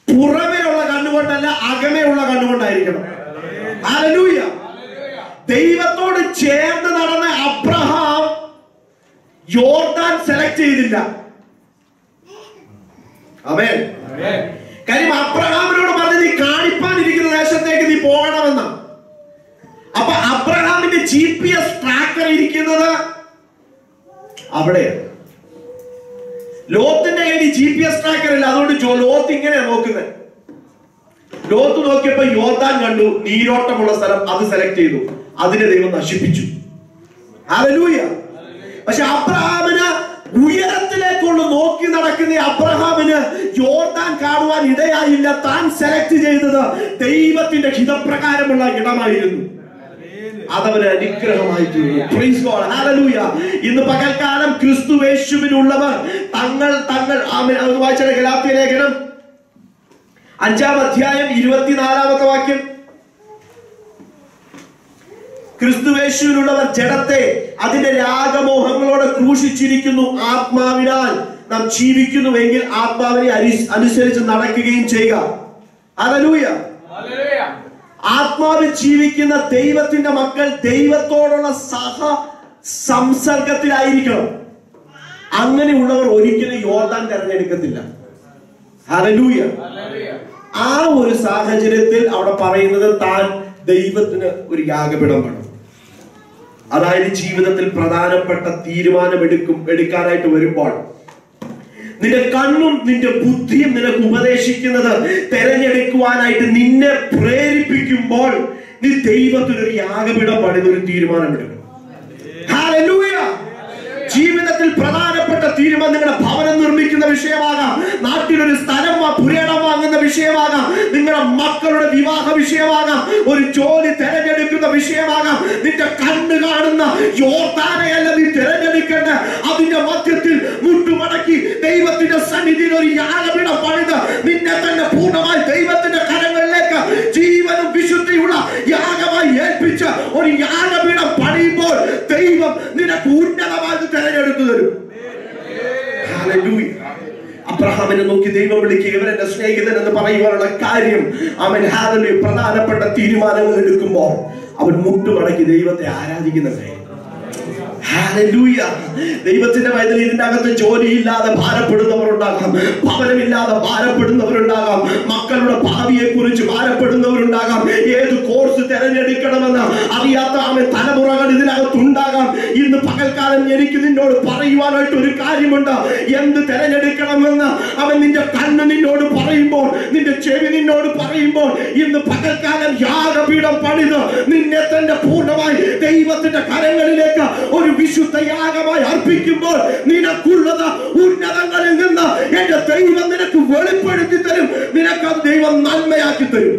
പുറമേയുള്ള കണ്ണുകൊണ്ടല്ല അകമേയുള്ള കണ്ണുകൊണ്ടായിരിക്കണം ഹല്ലേലൂയ ദൈവത്തോട് ചേർന്ന് നടന്ന അബ്രഹാം യോർദാൻ സെലക്ട് ചെയ്തില്ല അമേൻ കാര്യം അബ്രഹാമിനോട് പറഞ്ഞ് നീ കാണിപ്പാനിരിക്കുന്ന ദേശത്തേക്ക് നീ പോകണമെന്ന് അപ്പൊ അബ്രഹാമിന്റെ ജി പി എസ് ട്രാക്കർ ഇരിക്കുന്നത് അവിടെയാണ് ലോത്തിന്റെ കയ്യിൽ ജി പി എസ് ട്രാക്കർ ഇല്ല അതുകൊണ്ട് ജോ- ലോത്ത് ഇങ്ങനെയാ നോക്കുന്നത് ലോത്ത് നോക്കിയപ്പോ യോർദാൻ കണ്ടു നീരോട്ടമുള്ള സ്ഥലം അത് സെലക്ട് ചെയ്തു അതിനെ ദൈവം നശിപ്പിച്ചു ഹല്ലേലൂയ പക്ഷെ അബ്രഹാമിന് ഉയരത്തിലേക്കുള്ള നോക്കി നടക്കുന്ന ഈ അബ്രഹാമിന് യോർദാൻ കാണുവാൻ ഇടയായില്ല താൻ സെലക്ട് ചെയ്തത് ദൈവത്തിന്റെ ഹിതപ്രകാരമുള്ള ഇടമായിരുന്നു അതവന് അനുഗ്രഹമായി തീർന്നു Praise God. Hallelujah. ഇന്ന് പകൽക്കാലം ക്രിസ്തുവേശുവിനുള്ളവർ തങ്ങൾ തങ്ങൾ ആമേൻ. അത് വായിച്ചാൽ ഗലാത്യ ലേഖനം അഞ്ചാം അധ്യായം ഇരുപത്തിനാലാമത്തെ വാക്യം ക്രിസ്തുവേശുവിനുള്ളവർ ജഡത്തെ അതിന്റെ രാഗമോഹങ്ങളോടെ ക്രൂശിച്ചിരിക്കുന്നു ആത്മാവിനാൽ നാം ജീവിക്കുന്നുവെങ്കിൽ ആത്മാവിനെ അനു- അനുസരിച്ച് നടക്കുകയും ചെയ്യുക അതലൂയ ആത്മാവിൽ ജീവിക്കുന്ന ദൈവത്തിന്റെ മക്കൾ ദൈവത്തോടുള്ള സഹ സംസർഗത്തിലായിരിക്കണം അങ്ങനെയുള്ളവർ ഒരിക്കലും യോർദാൻ തെരഞ്ഞെടുക്കത്തില്ല ഹല്ലേലൂയ ആ ഒരു സാഹചര്യത്തിൽ അവിടെ പറയുന്നത് താൻ ദൈവത്തിന് ഒരു യാഗപീഠം വേണം അതായത് ജീവിതത്തിൽ പ്രധാനപ്പെട്ട തീരുമാനം എടുക്കും എടുക്കാനായിട്ട് വരുമ്പോൾ നിന്റെ കണ്ണും നിന്റെ ബുദ്ധിയും നിനക്ക് ഉപദേശിക്കുന്നത് തെരഞ്ഞെടുക്കുവാനായിട്ട് നിന്നെ പ്രേരിപ്പിക്കുമ്പോൾ നീ ദൈവത്തിന് ഒരു യാഗപീഠം പണിത് ഒരു തീരുമാനമെടുക്കും Hallelujah. ജീവിതത്തിൽ പ്രധാനപ്പെട്ട തീരുമാനം നിങ്ങളുടെ ഭവനം നിർമ്മിക്കുന്ന വിഷയമാകാം നാട്ടിലൊരു സ്ഥലം വാ- പുരയിടം വാങ്ങുന്ന വിഷയമാകാം നിങ്ങളുടെ മക്കളുടെ വിവാഹ വിഷയമാകാം ഒരു ജോലി തെരഞ്ഞെടുക്കുന്ന വിഷയമാകാം നിന്റെ കണ്ണ് കാണുന്ന യോർദാനയല്ല നീ തിരഞ്ഞെടുക്കേണ്ട അതിന്റെ മധ്യത്തിൽ മുട്ടുമടക്കി ദൈവത്തിന്റെ സന്നിധിയിൽ ഒരു യാഗപീഠം പണിത് നിന്നെ തന്നെ പൂർണ്ണമായി ദൈവത്തിന്റെ കരങ്ങളിലേക്ക് ജീവനും വിശുദ്ധിയുള്ള യാഗമായി ഏൽപ്പിച്ച് ഒരു യാഗപീഠം പണിയുമ്പോൾ ദൈവം നിനക്ക് ഉന്നതമായത് തെരഞ്ഞെടുത്തു തരും Hallelujah. അബ്രഹാമിനെ നോക്കി ദൈവം വിളിക്കുക ഇവരെന്റെ സ്നേഹിതൻ എന്ന് പറയുവാനുള്ള കാര്യം അവൻ ഹാലലി പ്രധാനപ്പെട്ട തീരുമാനങ്ങൾ എടുക്കുമ്പോൾ അവൻ മുട്ടുമടക്കി ദൈവത്തെ ആരാധിക്കുന്നത് Hallelujah. ദൈവത്തിന്റെ വയതിൽ ഇതിന്റെ അകത്ത് ജോലിയില്ലാതെ ഭാരപ്പെടുന്നവരുണ്ടാകാം ഭവനമില്ലാതെ ഭാരപ്പെടുന്നവരുണ്ടാകാം മക്കളുടെ ഭാവിയെ കുറിച്ച് ഭാരപ്പെടുന്നവരുണ്ടാകാം ഏത് കോഴ്സ് തിരഞ്ഞെടുക്കണമെന്ന് അറിയാത്ത അവൻ തലമുറകൾ ഇതിനകത്ത് ഉണ്ടാകാം ഇന്ന് പകൽക്കാലം എനിക്ക് നിന്നോട് പറയുവാനായിട്ട് ഒരു കാര്യമുണ്ട് എന്ത് തിരഞ്ഞെടുക്കണമെന്ന് അവൻ നിന്റെ കണ്ണ് നിന്നോട് പറയുമ്പോൾ നിന്റെ ചെവി നിന്നോട് പറയുമ്പോൾ ഇന്ന് പകൽക്കാലം യാഗപീഠം പണിത് നിന്നെ തന്നെ പൂർണ്ണമായി ദൈവത്തിന്റെ കരങ്ങളിലേക്ക് ഒരു വിശുദ്ധ യാഗമായി അർപ്പിക്കുമ്പോൾ നിനക്കുള്ളത് ഉന്നതങ്ങളിൽ നിന്ന് എന്റെ ദൈവം നിനക്ക് വെളിപ്പെടുത്തി തരും നിനക്കത് ദൈവം നന്മയാക്കി തരും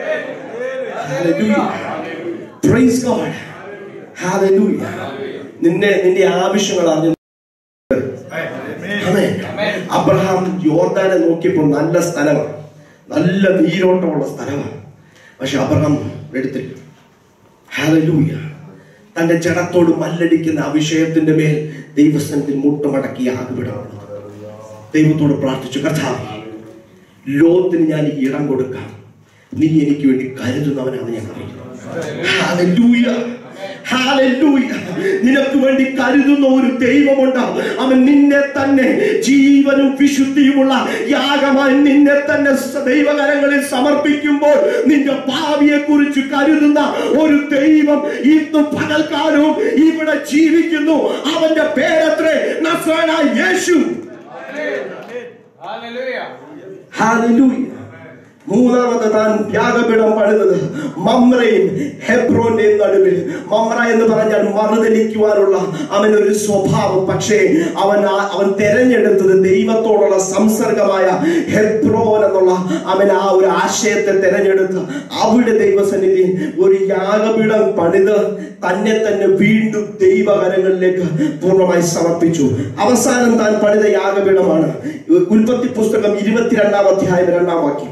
Hallelujah. Praise God. Hallelujah. നിന്നെ നിന്റെ ആവശ്യങ്ങൾ അറിഞ്ഞു Amen. അബ്രഹാം യോർദാനെ നോക്കിയപ്പോൾ നല്ല സ്ഥലമാണ് നല്ല നീരോട്ടമുള്ള സ്ഥലമാണ് പക്ഷെ അബ്രഹാം എടുത്തില്ല ഹാലലൂയ തന്റെ ജഡത്തോട് മല്ലടിക്കുന്ന ആ വിഷയത്തിന്റെ മേൽ ദൈവസ്ഥനത്തിൽ മുട്ടുമടക്കി ആകുവിടമാണ് ദൈവത്തോട് പ്രാർത്ഥിച്ചു കർത്താവ് ലോകത്തിന് ഞാൻ ഈ ഇടം കൊടുക്കാം നീ എനിക്ക് വേണ്ടി കരുതുന്നവനാണ് ഞാൻ അറിയുന്നത് Hallelujah. Hallelujah. നിനക്ക് വേണ്ടി കരുതുന്ന ഒരു ദൈവമുണ്ട് അവൻ നിന്നെ തന്നെ ജീവനും വിശുദ്ധിയുമുള്ള യാഗമായി നിന്നെ തന്നെ സ- ദൈവകരങ്ങളിൽ സമർപ്പിക്കുമ്പോൾ നിന്റെ ഭാവിയെ കുറിച്ച് കരുതുന്ന ഒരു ദൈവം ഇന്ന് പകൽക്കാലവും ഇവിടെ ജീവിക്കുന്നു അവന്റെ പേരത്രേ നസ്രാനായ യേശു Hallelujah. മൂന്നാമത്തെ താൻ യാഗപീഠം പണിതത് മമ്രയും ഹെബ്രോന്റെയും നടുവിൽ മമ്ര എന്ന് പറഞ്ഞാൽ മറുതലിക്കുവാനുള്ള അവനൊരു സ്വഭാവം പക്ഷേ അവൻ ആ- അവൻ തെരഞ്ഞെടുത്തത് ദൈവത്തോടുള്ള സംസർഗമായ ഹെബ്രോൻ എന്നുള്ള അവൻ ആ ഒരു ആശയത്തെ തെരഞ്ഞെടുത്ത് അവിടെ ദൈവസന്നിധി ഒരു യാഗപീഠം പണിത് തന്നെ തന്നെ വീണ്ടും ദൈവകരങ്ങളിലേക്ക് പൂർണ്ണമായി സമർപ്പിച്ചു അവസാനം താൻ പണിത യാഗപീഠമാണ് ഉൽപ്പത്തി പുസ്തകം ഇരുപത്തിരണ്ടാം അധ്യായം രണ്ടാം വാക്യം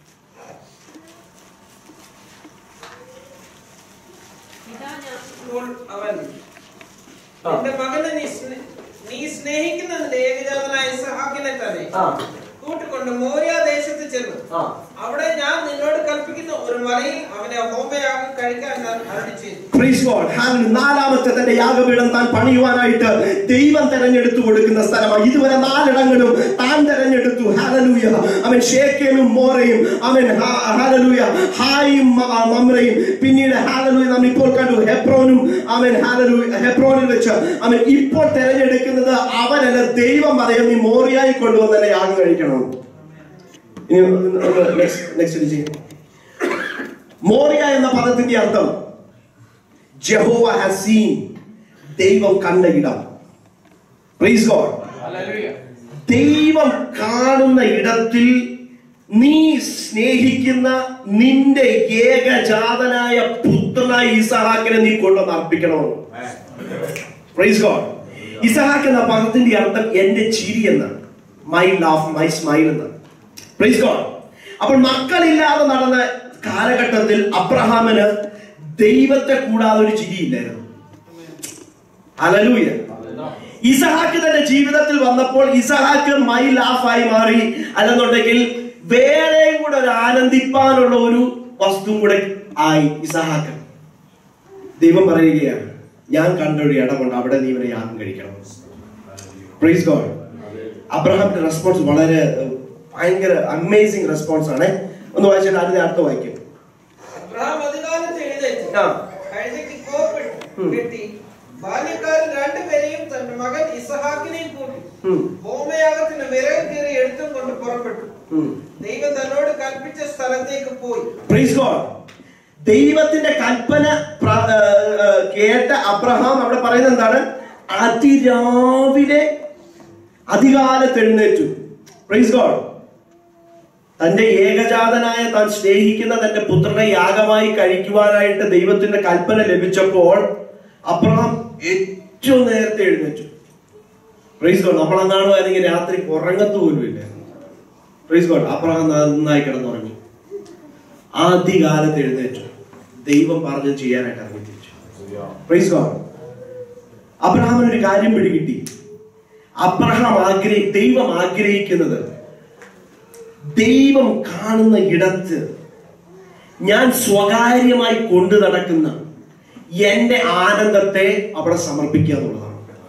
ഇതാ ഞാൻ അപ്പോൾ അവൻ നിന്റെ മകനെ നീ സ്നേ- നീ സ്നേഹിക്കുന്ന നിന്റെ ഏകജാതനായ ഇസ്ഹാക്കിനെ തന്നെ കൂട്ടിക്കൊണ്ട് കൊണ്ട് മോര്യ ദേശത്ത് ചെന്നു ആ. അവിടെ ഞാൻ നിന്നോട് കൽപ്പിക്കുന്ന ഒരു മലയിൽ അവനെ ഹോമയാഗം കഴിക്കാൻ ഞാൻ അരുളി ചെയ്തു Praise God. Hallelujah. നാലാമത്തെ തന്റെ യാഗപീഠം താൻ പണിയുവാനായിട്ട് ദൈവം തെരഞ്ഞെടുത്തു കൊടുക്കുന്ന സ്ഥലമാണ് ഇതുവരെ നാലിടങ്ങളും താൻ തെരഞ്ഞെടുത്തു ഹാലലൂയ അവൻ ഷേക്കേമും മോറയും അവൻ ഹാ- ഹാലലൂയ ഹായും മ- മമ്രയും പിന്നീട് ഹാലലൂയ നാം ഇപ്പോൾ കണ്ടു ഹെബ്രോനും അവൻ ഹാലലൂയ ഹെബ്രോനിൽ വെച്ച് അവൻ ഇപ്പോൾ തെരഞ്ഞെടുക്കുന്നത് അവനല്ല ദൈവം പറയും നീ മോറിയായി കൊണ്ടുവന്ന് തന്നെ യാഗം കഴിക്കണം ഇനി നെക്സ്റ്റ് ചെയ്യും മോറിയ എന്ന പദത്തിന്റെ അർത്ഥം ജഹോവ ഹാസ് സീൻ ദൈവം കണ്ട ഇടം പ്രൈസ് ഗോഡ് ദൈവം കാണുന്ന ഇടത്തിൽ നീ സ്നേഹിക്കുന്ന നിന്റെ ഏകജാതനായ പുത്രനായ ഇസഹാക്കിനെ നീ കൊണ്ടുവന്ന് അർപ്പിക്കണമെന്ന് പ്രൈസ് ഗോഡ് ഇസഹാക്ക് എന്ന പദത്തിന്റെ അർത്ഥം എന്റെ ചിരി എന്നാണ് മൈ ലാഫ് മൈ സ്മൈൽ എന്നാണ് പ്രൈസ് ഗോഡ് അപ്പോൾ മക്കളില്ലാതെ നടന്ന കാലഘട്ടത്തിൽ അബ്രഹാമിന് ദൈവത്തെ കൂടാതെ ഒരു ചിരിയില്ലായിരുന്നു അലലൂയ ഇസഹാക്ക് തന്റെ ജീവിതത്തിൽ വന്നപ്പോൾ ഇസഹാക്ക് മൈ ലാഫായി മാറി അല്ലെന്നുണ്ടെങ്കിൽ വേറെയും കൂടെ ഒരു ആനന്ദിപ്പാനുള്ള ഒരു വസ്തു കൂടെ ആയി ഇസഹാക്ക് ദൈവം പറയുകയാണ് ഞാൻ കണ്ട ഒരു ഇടമുണ്ട് അവിടെ നീ ഇവനെ യാഗം കഴിക്കണം പ്രൈസ് ഗോഡ് അബ്രഹാമിന്റെ റെസ്പോൺസ് വളരെ ഏഹ്, ഭയങ്കര അമേസിംഗ് റെസ്പോൺസ് ആണ് ഒന്ന് വായിച്ചിട്ട് അതിന്റെ അർത്ഥം വായിക്കും അബ്രഹാം അധികാലത്ത് എഴുന്നേറ്റ് ആ. കഴുതയ്ക്ക് കോപ്പിട്ട് ഉം. കെട്ടി ബാല്യക്കാരൻ രണ്ടുപേരെയും തന്റെ മകൻ ഇസഹാക്കിനെയും കൂട്ടി ഉം. ഹോമയാഗത്തിന് വിറക് കയറി എടുത്തും കൊണ്ട് പുറപ്പെട്ടു ഉം. ദൈവം തന്നോട് കൽപ്പിച്ച സ്ഥലത്തേക്ക് പോയി പ്രൈസ് ഗോഡ് ദൈവത്തിന്റെ കൽപ്പന പ്ര- ഏ, ഏ, കേട്ട അബ്രഹാം അവിടെ പറയുന്നത് എന്താണ് അതിരാവിലെ അധികാലത്ത് എഴുന്നേറ്റു പ്രൈസ് ഗോഡ് തന്റെ ഏകജാതനായ താൻ സ്നേഹിക്കുന്ന തന്റെ പുത്രനെ യാഗമായി കഴിക്കുവാനായിട്ട് ദൈവത്തിന്റെ കൽപ്പന ലഭിച്ചപ്പോൾ അബ്രഹാം ഏറ്റവും നേരത്തെ എഴുന്നേറ്റു പ്രൈസ് ഗോഡ് നമ്മളെങ്ങാണോ അല്ലെങ്കിൽ രാത്രി ഉറങ്ങത്ത് പോലും ഇല്ല പ്രൈസ് ഗോഡ് അബ്രഹാം നന്നായി കിടന്നുറങ്ങി ആദ്യകാലത്ത് എഴുന്നേറ്റു ദൈവം പറഞ്ഞത് ചെയ്യാനായിട്ട് ഇറങ്ങി തിരിച്ചു പ്രൈസ് ഗോഡ് അബ്രഹാമിന് ഒരു കാര്യം പിടികിട്ടി അബ്രഹാം ആഗ്രഹി ദൈവം ആഗ്രഹിക്കുന്നത് ദൈവം കാണുന്ന ഇടത്ത് ഞാൻ സ്വകാര്യമായി കൊണ്ടു നടക്കുന്ന എന്റെ ആനന്ദത്തെ അവിടെ സമർപ്പിക്കുക എന്നുള്ളതാണ്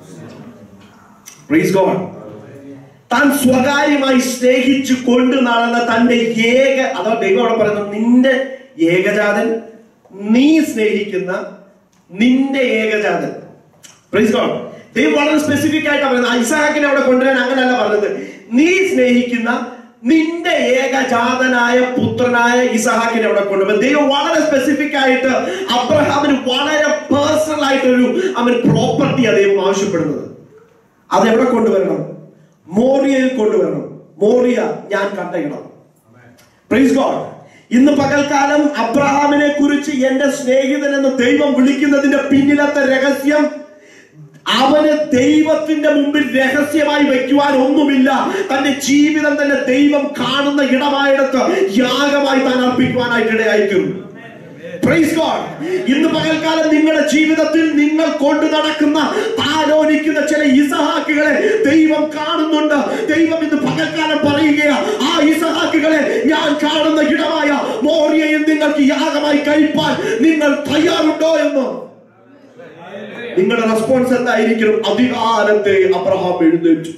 പ്രൈസ് ഗോഡ് താൻ സ്വകാര്യമായി സ്നേഹിച്ചു കൊണ്ട് നടന്ന തന്റെ ഏക അതോ ദൈവം അവിടെ പറയുന്നത് നിന്റെ ഏകജാതൻ നീ സ്നേഹിക്കുന്ന നിന്റെ ഏകജാതൻ പ്രൈസ് ഗോഡ് ദൈവം വളരെ സ്പെസിഫിക് ആയിട്ടാണ് പറയുന്നത് ഇസഹാക്കിനെ അവിടെ കൊണ്ടുവരാൻ അങ്ങനെയല്ല പറഞ്ഞത് നീ സ്നേഹിക്കുന്ന നിന്റെ ഏകജാതനായ പുത്രനായ ഇസഹാക്കിനെ അവിടെ കൊണ്ടുവരും ദൈവം വളരെ സ്പെസിഫിക് ആയിട്ട് അബ്രഹാമിന് വളരെ പേഴ്സണൽ ആയിട്ടൊരു അവൻ പ്രോപ്പർട്ടിയാണ് ദൈവം ആവശ്യപ്പെടുന്നത് അത് എവിടെ കൊണ്ടുവരണം മോറിയയിൽ കൊണ്ടുവരണം മോറിയ ഞാൻ കണ്ട ഇടം പ്രൈസ് ഗോഡ് ഇന്ന് പകൽക്കാലം അബ്രഹാമിനെ കുറിച്ച് എന്റെ സ്നേഹിതൻ എന്ന് ദൈവം വിളിക്കുന്നതിന്റെ പിന്നിലത്തെ രഹസ്യം അവന് ദൈവത്തിന്റെ മുമ്പിൽ രഹസ്യമായി വെക്കുവാൻ ഒന്നുമില്ല തന്റെ ജീവിതം തന്നെ ദൈവം കാണുന്ന ഇടമായിടത്ത് യാഗമായി താൻ അർപ്പിക്കുവാനായിട്ട് ഇടയായിരിക്കും പ്രൈസ് ഗോഡ് ഇന്ന് പകൽക്കാലം നിങ്ങളുടെ ജീവിതത്തിൽ നിങ്ങൾ കൊണ്ടു നടക്കുന്ന താലോലിക്കുന്ന ചില ഇസഹാക്കുകളെ ദൈവം കാണുന്നുണ്ട് ദൈവം ഇന്ന് പകൽക്കാലം പറയുകയാ ആ ഇസഹാക്കുകളെ ഞാൻ കാണുന്ന ഇടമായ മോറിയയിൽ നിങ്ങൾക്ക് യാഗമായി കഴിപ്പാൻ നിങ്ങൾ തയ്യാറുണ്ടോ എന്ന് നിങ്ങളുടെ റെസ്പോൺസ് എന്തായിരിക്കണം അധികാരത്തെ അബ്രഹാം എഴുന്നേറ്റു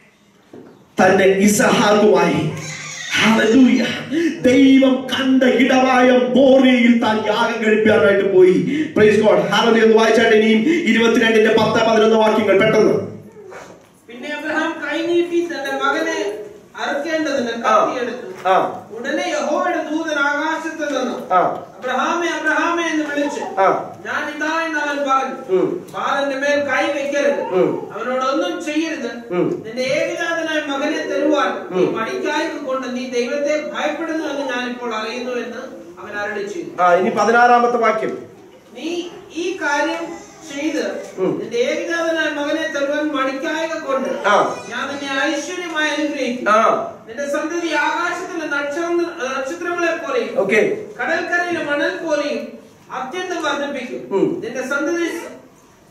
തന്റെ ഇസഹാക്കുമായി ഹല്ലേലൂയ. ദൈവം കണ്ട ഇടമായ മോറിയയിൽ താൻ യാഗം കഴിക്കാനായിട്ട് പോയി പ്രൈസ് ഗോഡ് ഹാലലൂയ എന്ന് വായിച്ചാട്ടെ ഇനിയും ഇരുപത്തിരണ്ടിന്റെ പത്ത് പതിനൊന്ന് വാക്യങ്ങൾ പെട്ടെന്ന് പിന്നെ അബ്രഹാം കൈനീട്ടി തന്റെ മകനെ അറുക്കേണ്ടതിന് ആ. കത്തിയെടുത്തു ആ ഉടനെ യഹോവയുടെ ദൂതൻ ആകാശത്ത് നിന്ന് ആ അബ്രഹാമേ അബ്രഹാമേ എന്ന് വിളിച്ചു ആ ഞാൻ ഇതാ എന്ന് അവൻ പറഞ്ഞു ഉം. ബാലന്റെ മേൽ കൈ വെക്കരുത് ഉം. അവനോടൊന്നും ചെയ്യരുത് ഉം. നിന്റെ ഏകജാതനായ മകനെ തരുവാൻ നീ ഉം. മടിക്കായ്ക കൊണ്ട് നീ ദൈവത്തെ ഭയപ്പെടുന്നു എന്ന് ഞാൻ ഇപ്പോൾ അറിയുന്നു എന്ന് അവൻ അരളി ചെയ്തു ആ ഇനി പതിനാറാമത്തെ വാക്യം നീ ഈ കാര്യം ചെയ്ത് ഉം. നിന്റെ ഏകജാതനായ മകനെ തരുവാൻ മടിക്കായക കൊണ്ട് ആ. ഞാൻ നിന്നെ ഐശ്വര്യമായി അനുഗ്രഹിക്കും ആ നിന്റെ സന്തതി ആകാശത്തിലെ നക്ഷത്ര നക്ഷത്രങ്ങളെ പോലെയും ഓക്കെ കടൽക്കരയിലെ മണൽ പോലെയും അത്യന്തം വർദ്ധിപ്പിക്കും ഉം. നിന്റെ സന്തതി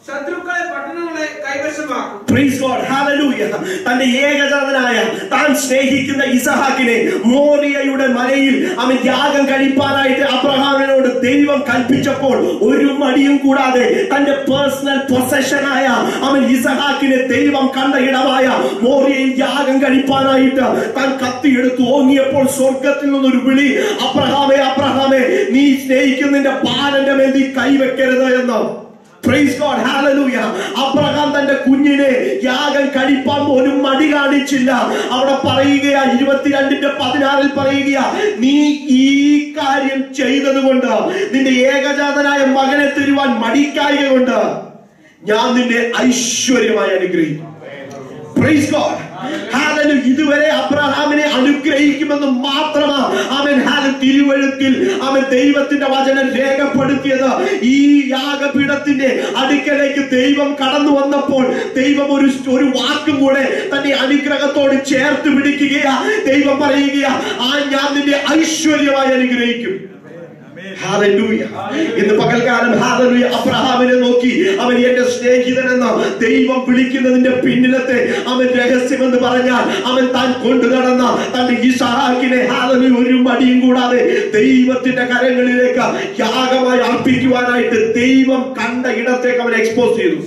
ശത്രുക്കളെ പട്ടണങ്ങളെ കൈവശമാക്കും Praise God. Hallelujah. തന്റെ ഏകജാതനായ താൻ സ്നേഹിക്കുന്ന ഇസഹാക്കിനെ മോറിയയുടെ മലയിൽ അവൻ യാഗം കഴിപ്പാനായിട്ട് അബ്രഹാമിനോട് ദൈവം കൽപ്പിച്ചപ്പോൾ ഒരു മടിയും കൂടാതെ തന്റെ പേഴ്സണൽ പൊസഷനായ അവൻ ഇസഹാക്കിനെ ദൈവം കണ്ട ഇടമായ മോറിയയിൽ യാഗം കഴിപ്പാനായിട്ട് താൻ കത്തിയെടുത്ത് ഓങ്ങിയപ്പോൾ സ്വർഗത്തിൽ നിന്നൊരു വിളി അബ്രഹാമേ അബ്രഹാമേ നീ സ്നേഹിക്കുന്നതിന്റെ ബാലന്റെ മേൽ നീ കൈവെക്കരുത് എന്ന് Praise God, hallelujah. അബ്രഹാം തന്റെ കുഞ്ഞിനെ യാഗം കഴിപ്പാൻ പോലും മടി കാണിച്ചില്ല അവിടെ പറയുകയാ ഇരുപത്തിരണ്ടിന്റെ പതിനാറിൽ പറയുകയാ നീ ഈ കാര്യം ചെയ്തത് കൊണ്ട് നിന്റെ ഏകജാതനായ മകനെ തരുവാൻ മടിക്കായക കൊണ്ട് ഞാൻ നിന്നെ ഐശ്വര്യമായി അനുഗ്രഹിക്കും Praise God. Hallelujah. ഇതുവരെ അബ്രഹാമിനെ അനുഗ്രഹിക്കുമെന്ന് മാത്രമാ അവൻ ഹാല തിരുവഴുത്തിൽ അവൻ ദൈവത്തിന്റെ വചനം രേഖപ്പെടുത്തിയത് ഈ യാഗപീഠത്തിന്റെ അടുക്കലേക്ക് ദൈവം കടന്നു വന്നപ്പോൾ ദൈവം ഒരു ഒരു വാക്കും കൂടെ തന്റെ അനുഗ്രഹത്തോട് ചേർത്ത് പിടിക്കുകയാ ദൈവം പറയുകയാ ആ ഞാൻ നിന്നെ ഐശ്വര്യമായി അനുഗ്രഹിക്കും Hallelujah. ഇന്ന് പകൽക്കാലം ഹാലലൂയ അബ്രഹാമിനെ നോക്കി അവൻ എന്റെ സ്നേഹിതൻ എന്ന് ദൈവം വിളിക്കുന്നതിന്റെ പിന്നിലത്തെ അവൻ രഹസ്യം എന്ന് പറഞ്ഞാൽ അവൻ താൻ കൊണ്ടു നടന്ന തന്റെ ഇസഹാക്കിനെ ഹാലലൂയ ഒരു മടിയും കൂടാതെ ദൈവത്തിന്റെ കരങ്ങളിലേക്ക് യാഗമായി അർപ്പിക്കുവാനായിട്ട് ദൈവം കണ്ട ഇടത്തേക്ക് അവൻ എക്സ്പോസ് ചെയ്തു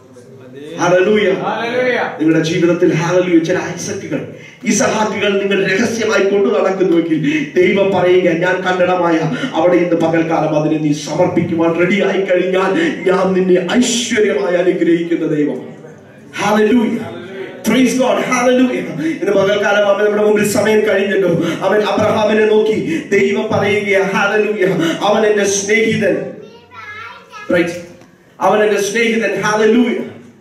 ഹാലലൂയ നിങ്ങളുടെ ജീവിതത്തിൽ ഹാലലൂയ ചില ഐസക്കുകൾ ഇസഹാക്കുകൾ നിങ്ങൾ രഹസ്യമായി കൊണ്ടു നടക്കുന്നുവെങ്കിൽ ദൈവം പറയുക ഞാൻ കന്നഡമായ അവിടെ ഇന്ന് പകൽക്കാലം അതിനെ നീ സമർപ്പിക്കുവാൻ റെഡി ആയി കഴിഞ്ഞാൽ ഞാൻ നിന്നെ ഐശ്വര്യമായി അനുഗ്രഹിക്കുന്ന ദൈവം ഹാലലൂയ Praise God. Hallelujah. ഇന്ന് പകൽക്കാലം അവൻ നമ്മുടെ മുമ്പിൽ സമയം കഴിഞ്ഞല്ലോ അവൻ അബ്രഹാമിനെ നോക്കി ദൈവം പറയുക ഹാലലൂയ അവൻ എന്റെ സ്നേഹിതൻ Right. അവൻ എന്റെ സ്നേഹിതൻ ഹാലലൂയ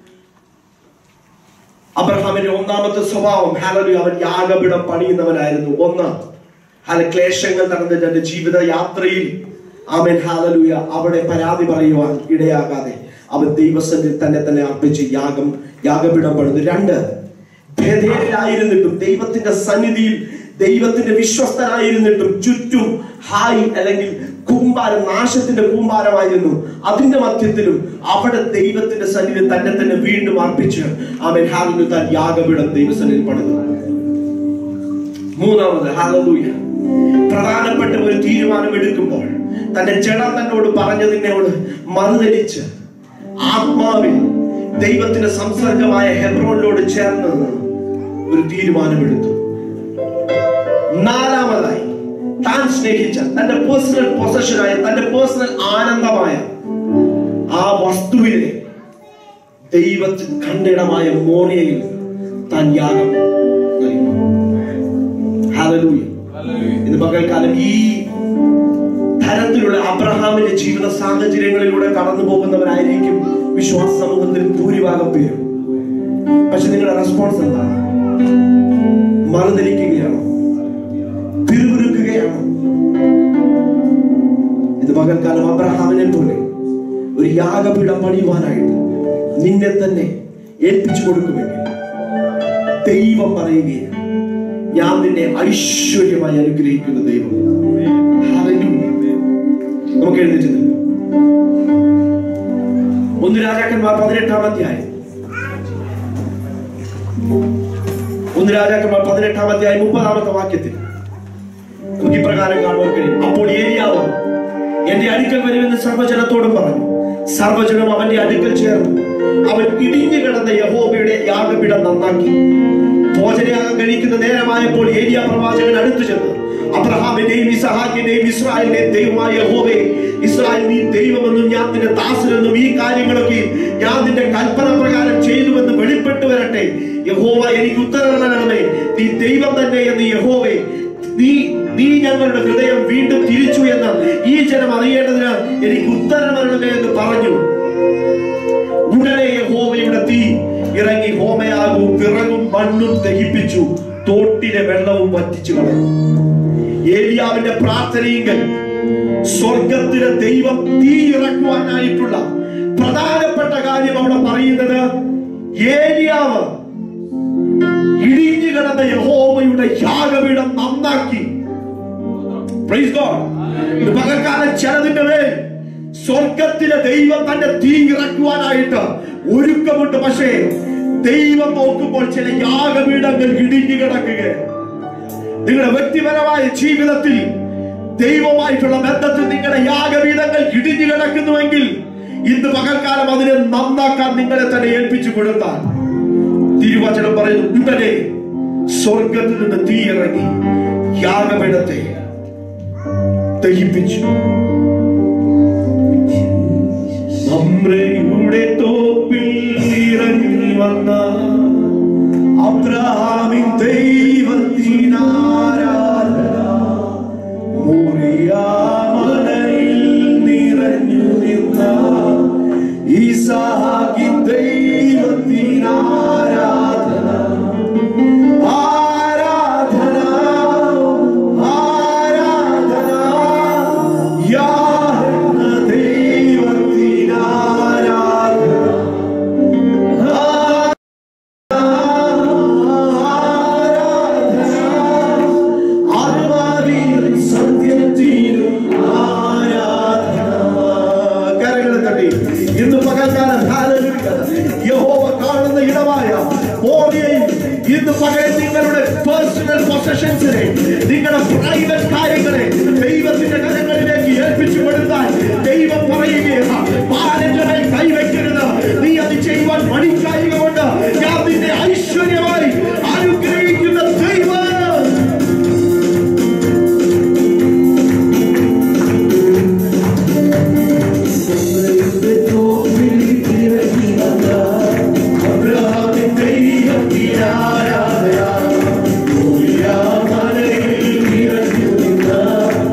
അബ്രഹാമിന്റെ ഒന്നാമത്തെ സ്വഭാവം ഹാലലു അവൻ യാഗപിടം പണിയുന്നവനായിരുന്നു ഒന്ന് ഹാല ക്ലേശങ്ങൾ നടന്ന തന്റെ ജീവിത യാത്രയിൽ അവൻ ഹാലലൂയ അവിടെ പരാതി പറയുവാൻ ഇടയാകാതെ അവൻ ദൈവസന്നിധി തന്നെ തന്നെ അർപ്പിച്ച് യാഗം യാഗപിടം പണിതു രണ്ട് ഭേദയിലായിരുന്നിട്ടും ദൈവത്തിന്റെ സന്നിധിയിൽ ദൈവത്തിന്റെ വിശ്വസ്തനായിരുന്നിട്ടും ചുറ്റും ഹായ് അല്ലെങ്കിൽ കൂമ്പാരം നാശത്തിന്റെ കൂമ്പാരമായിരുന്നു അതിന്റെ മധ്യത്തിലും അവിടെ ദൈവത്തിന്റെ സന്നിധി തന്നെ തന്നെ വീണ്ടും അർപ്പിച്ച് അവൻ ഹാലിന് താൻ യാഗപീഠം ദൈവസന്നിധി പണിതു മൂന്നാമത് ഹാലലൂയ പ്രധാനപ്പെട്ട ഒരു തീരുമാനം എടുക്കുമ്പോൾ തന്റെ ജഡം തന്നോട് പറഞ്ഞതിനോട് മറുതലിച്ച് ആത്മാവിൽ ദൈവത്തിന്റെ സംസർഗമായ ഹെബ്രോണിനോട് ചേർന്ന് നിന്ന് ഒരു തീരുമാനമെടുത്തു നാലാമതായി താൻ സ്നേഹിച്ച തന്റെ പേഴ്സണൽ പൊസഷനായ തന്റെ പേഴ്സണൽ ആനന്ദമായ ആ വസ്തുവിനെ ദൈവത്തിന് കണ്ടിടമായ മോറിയയിൽ താൻ യാഗം നൽകി ഹല്ലേലൂയ ഇന്ന് പകൽക്കാലം ഈ തരത്തിലുള്ള അബ്രഹാമിന്റെ ജീവിത സാഹചര്യങ്ങളിലൂടെ കടന്നു പോകുന്നവരായിരിക്കും വിശ്വാസ സമൂഹത്തിൽ ഭൂരിഭാഗം പേരും പക്ഷെ നിങ്ങളുടെ റെസ്പോൺസ് എന്താണ് മറുതലിക്കുകയാണോ പിറുപിറുക്കുകയാണോ ഇത് പകൽക്കാലം അബ്രഹാമിനെ പോലെ ഒരു യാഗപീഠം പണിയുവാനായിട്ട് നിന്നെ തന്നെ ഏൽപ്പിച്ചു കൊടുക്കുമെങ്കിൽ ദൈവം പറയുകയാണ് ഞാൻ നിന്നെ ഐശ്വര്യമായി അനുഗ്രഹിക്കുന്ന ദൈവം Hallelujah. നമുക്ക് എഴുന്നേറ്റ് നിൽക്കാം. ഒന്ന് രാജാക്കന്മാർ പതിനെട്ടാം അധ്യായം ഒന്ന് രാജാക്കന്മാർ പതിനെട്ടാം അധ്യായം മുപ്പതാമത്തെ വാക്യത്തിൽ നമുക്ക് ഇപ്രകാരം കാണുവാൻ കഴിയും അപ്പോൾ ഏലിയാവ് എന്റെ അടുക്കൽ വരുമെന്ന് സർവജനത്തോടും പറഞ്ഞു സർവജനം അവന്റെ അടുക്കൽ ചേർന്നു അവൻ ഇടിഞ്ഞു കിടന്ന യഹോബയുടെ യാഗപീഠം നന്നാക്കി ഭോജനയാഗം കഴിക്കുന്ന നേരമായപ്പോൾ ഏലിയ പ്രവാചകൻ അടുത്തു ചെന്നു അബ്രഹാമിന്റെയും ഇസഹാക്കിന്റെയും ഇസ്രായേലിന്റെയും ദൈവമായ യഹോവേ ഇസ്രായേൽ നീ ദൈവമെന്നും ഞാൻ നിന്റെ ദാസനെന്നും ഈ കാര്യങ്ങളൊക്കെ ഞാൻ നിന്റെ കൽപ്പന പ്രകാരം ചെയ്തുവെന്ന് വെളിപ്പെട്ടു വരട്ടെ യഹോവ എനിക്ക് ഉത്തരവരണമേ നീ ദൈവം തന്നെ എന്ന് യഹോവേ നീ നീ ഞങ്ങളുടെ ഹൃദയം വീണ്ടും തിരിച്ചു എന്ന് ഈ ജനം അറിയേണ്ടതിന് എനിക്ക് ഉത്തരം വരണമേ എന്ന് പറഞ്ഞു ഉടനെ യഹോവയുടെ തീ ഇറങ്ങി ഹോമയാകും വിറകും മണ്ണും ദഹിപ്പിച്ചു തോട്ടിലെ വെള്ളവും വറ്റിച്ചു കളഞ്ഞു ഏലിയാവിന്റെ പ്രാർത്ഥനയെങ്കിൽ സ്വർഗത്തിലെ ദൈവം തീ ഇറക്കുവാനായിട്ടുള്ള പ്രധാനപ്പെട്ട കാര്യം അവിടെ പറയുന്നത് ഏലിയാവ് ഇടിഞ്ഞു കിടന്ന യഹോവയുടെ യാഗപീഠം നന്നാക്കി Praise God. ഇത് പകൽക്കാലം ചിലതിന്റെ മേൽ സ്വർഗത്തിലെ ദൈവം തന്റെ തീ ഇറക്കുവാനായിട്ട് ഒരുക്കമുണ്ട് പക്ഷേ ദൈവം നോക്കുമ്പോൾ ചില യാഗപീഠങ്ങൾ ഇടിഞ്ഞു കിടക്കുകയാണ് നിങ്ങളുടെ വ്യക്തിപരമായ ജീവിതത്തിൽ ദൈവമായിട്ടുള്ള ബന്ധത്തിൽ നിങ്ങളുടെ യാഗപീഠങ്ങൾ ഇടിഞ്ഞു കിടക്കുന്നുവെങ്കിൽ ഇന്ന് പകൽക്കാലം അതിനെ നന്നാക്കാൻ നിങ്ങളെ തന്നെ ഏൽപ്പിച്ചു കൊടുത്താൽ തിരുവചനം പറയുന്നു ഉടനെ സ്വർഗത്തിൽ നിന്ന് തീ ഇറങ്ങി യാഗപീഠത്തെ ദഹിപ്പിച്ചു മമ്രയുടെ തോപ്പിൽ ഇറങ്ങി വന്ന അബ്രഹാമിൻ ദൈവത്തിനാരാധന മോറിയാമലയിൽ നിറഞ്ഞു നിന്ന ഈസാക്കിൻ ദൈവത്തിനാരാധന ആരാധന ആരാധന യാഹെന്ന ദൈവത്തിനാരാധന ആത്മാവിലും സത്യത്തിലും ആരാധന കരങ്ങളെ തട്ടി ഇന്ന് പകൽക്കാലം ഹല്ലേലൂയ. യഹോവ കാണുന്ന ഇടമായ മോദിയയും ഇന്ന് പകൽ നിങ്ങളുടെ പേഴ്സണൽ പൊസഷൻസിനെ നിങ്ങളുടെ പ്രൈവറ്റ് കാര്യങ്ങളെ ദൈവത്തിന്റെ കരങ്ങളിലേക്ക് ഏൽപ്പിച്ചു കൊടുത്താൽ ദൈവം പറയുകയാണ് ബാലന്റെ കൈവയ്ക്കരുത് നീ അത് ചെയ്യുവാൻ മടിക്കായിക കൊണ്ട് ഞാൻ നിന്നെ ഐശ്വര്യമായി അനുഗ്രഹിക്കുന്ന ദൈവം ും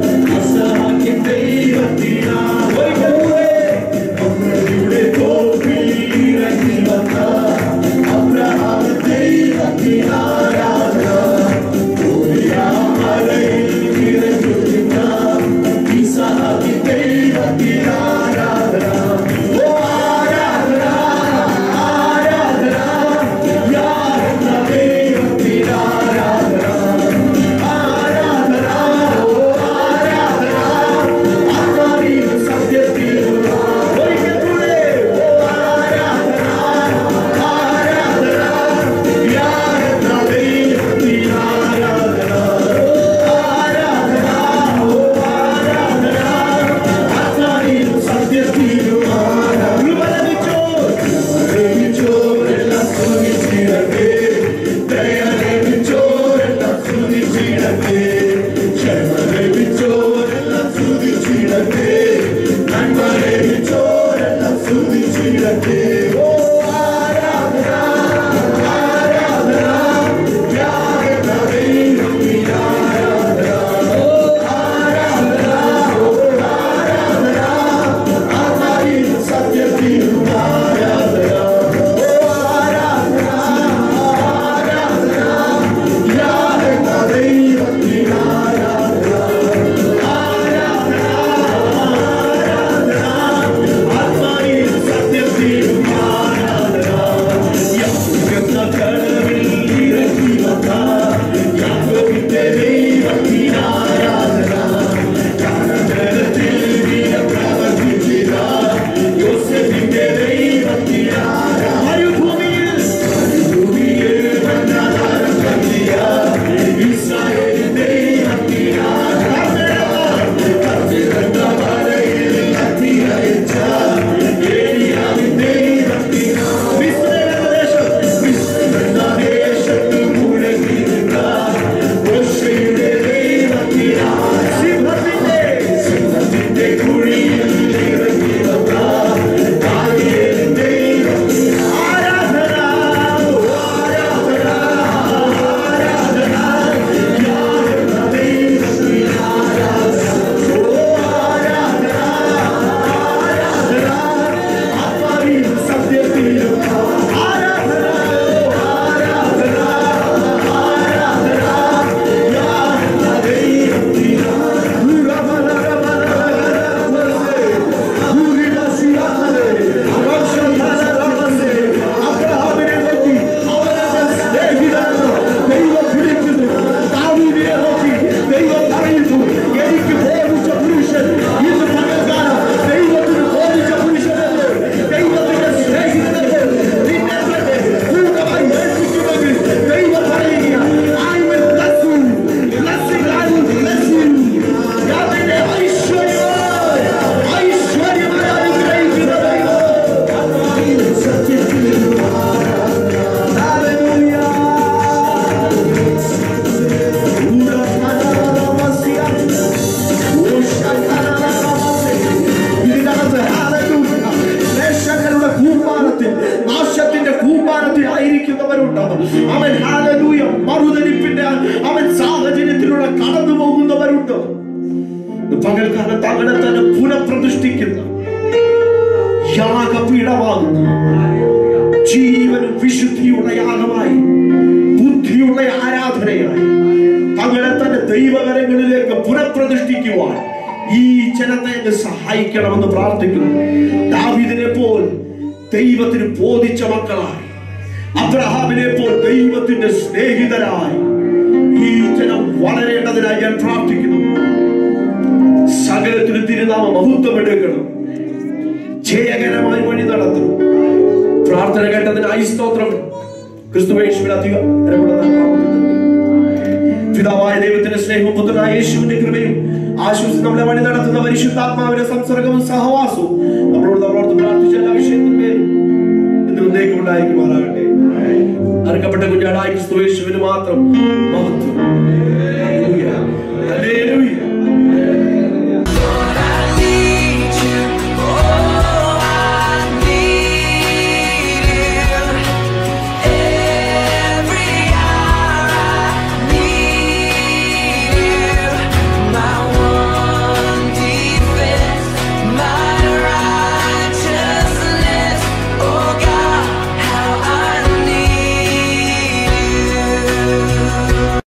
പുനഃപ്രതിഷ്ഠിക്കുന്ന യാഗപീഠമാകുന്ന ജീവനും വിശുദ്ധിയുള്ള യാഗമായി ബുദ്ധിയുള്ള ആരാധനയായി തങ്ങളെ തന്നെ ദൈവകരങ്ങളിലേക്ക് പുനഃപ്രതിഷ്ഠിക്കുവാൻ ഈ ജനത്തെ അങ്ങ് സഹായിക്കണമെന്ന് പ്രാർത്ഥിക്കുന്നു ദാവീദിനെ പോൽ ദൈവത്തിന് ബോധിച്ച മക്കളായി അബ്രഹാമിനെ പോൽ ദൈവത്തിന്റെ സ്നേഹിതരായി ഈ ജനം വളരേണ്ടതിനായി ഞാൻ പ്രാർത്ഥിക്കുന്നു സകലത്തിന് തിരുനാമ മഹത്വം എടുക്കണം ജയകരമായി വഴി നടത്തും പ്രാർത്ഥന കേട്ടതിനായി സ്തോത്രം ക്രിസ്തുവേശുവിന് അധികാരമുള്ള നാമത്തിൽ നന്ദി. പിതാവായ ദൈവത്തിന്റെ സ്നേഹവും പുത്രനായ യേശുവിന്റെ കൃപയും ആശ്വസിച്ച് നമ്മളെ വഴി നടത്തുന്ന പരിശുദ്ധാത്മാവിന്റെ സംസർഗവും സഹവാസവും നമ്മളോട് നമ്മളോട് പ്രാർത്ഥിച്ച എല്ലാ വിഷയത്തിന്മേലും ഇന്ന് ഉണ്ടേക്കും ഉണ്ടായിരിക്കുമാറാകട്ടെ അറുക്കപ്പെട്ട കുഞ്ഞാടായ ക്രിസ്തുവേശുവിന് മാത്രം മഹത്വം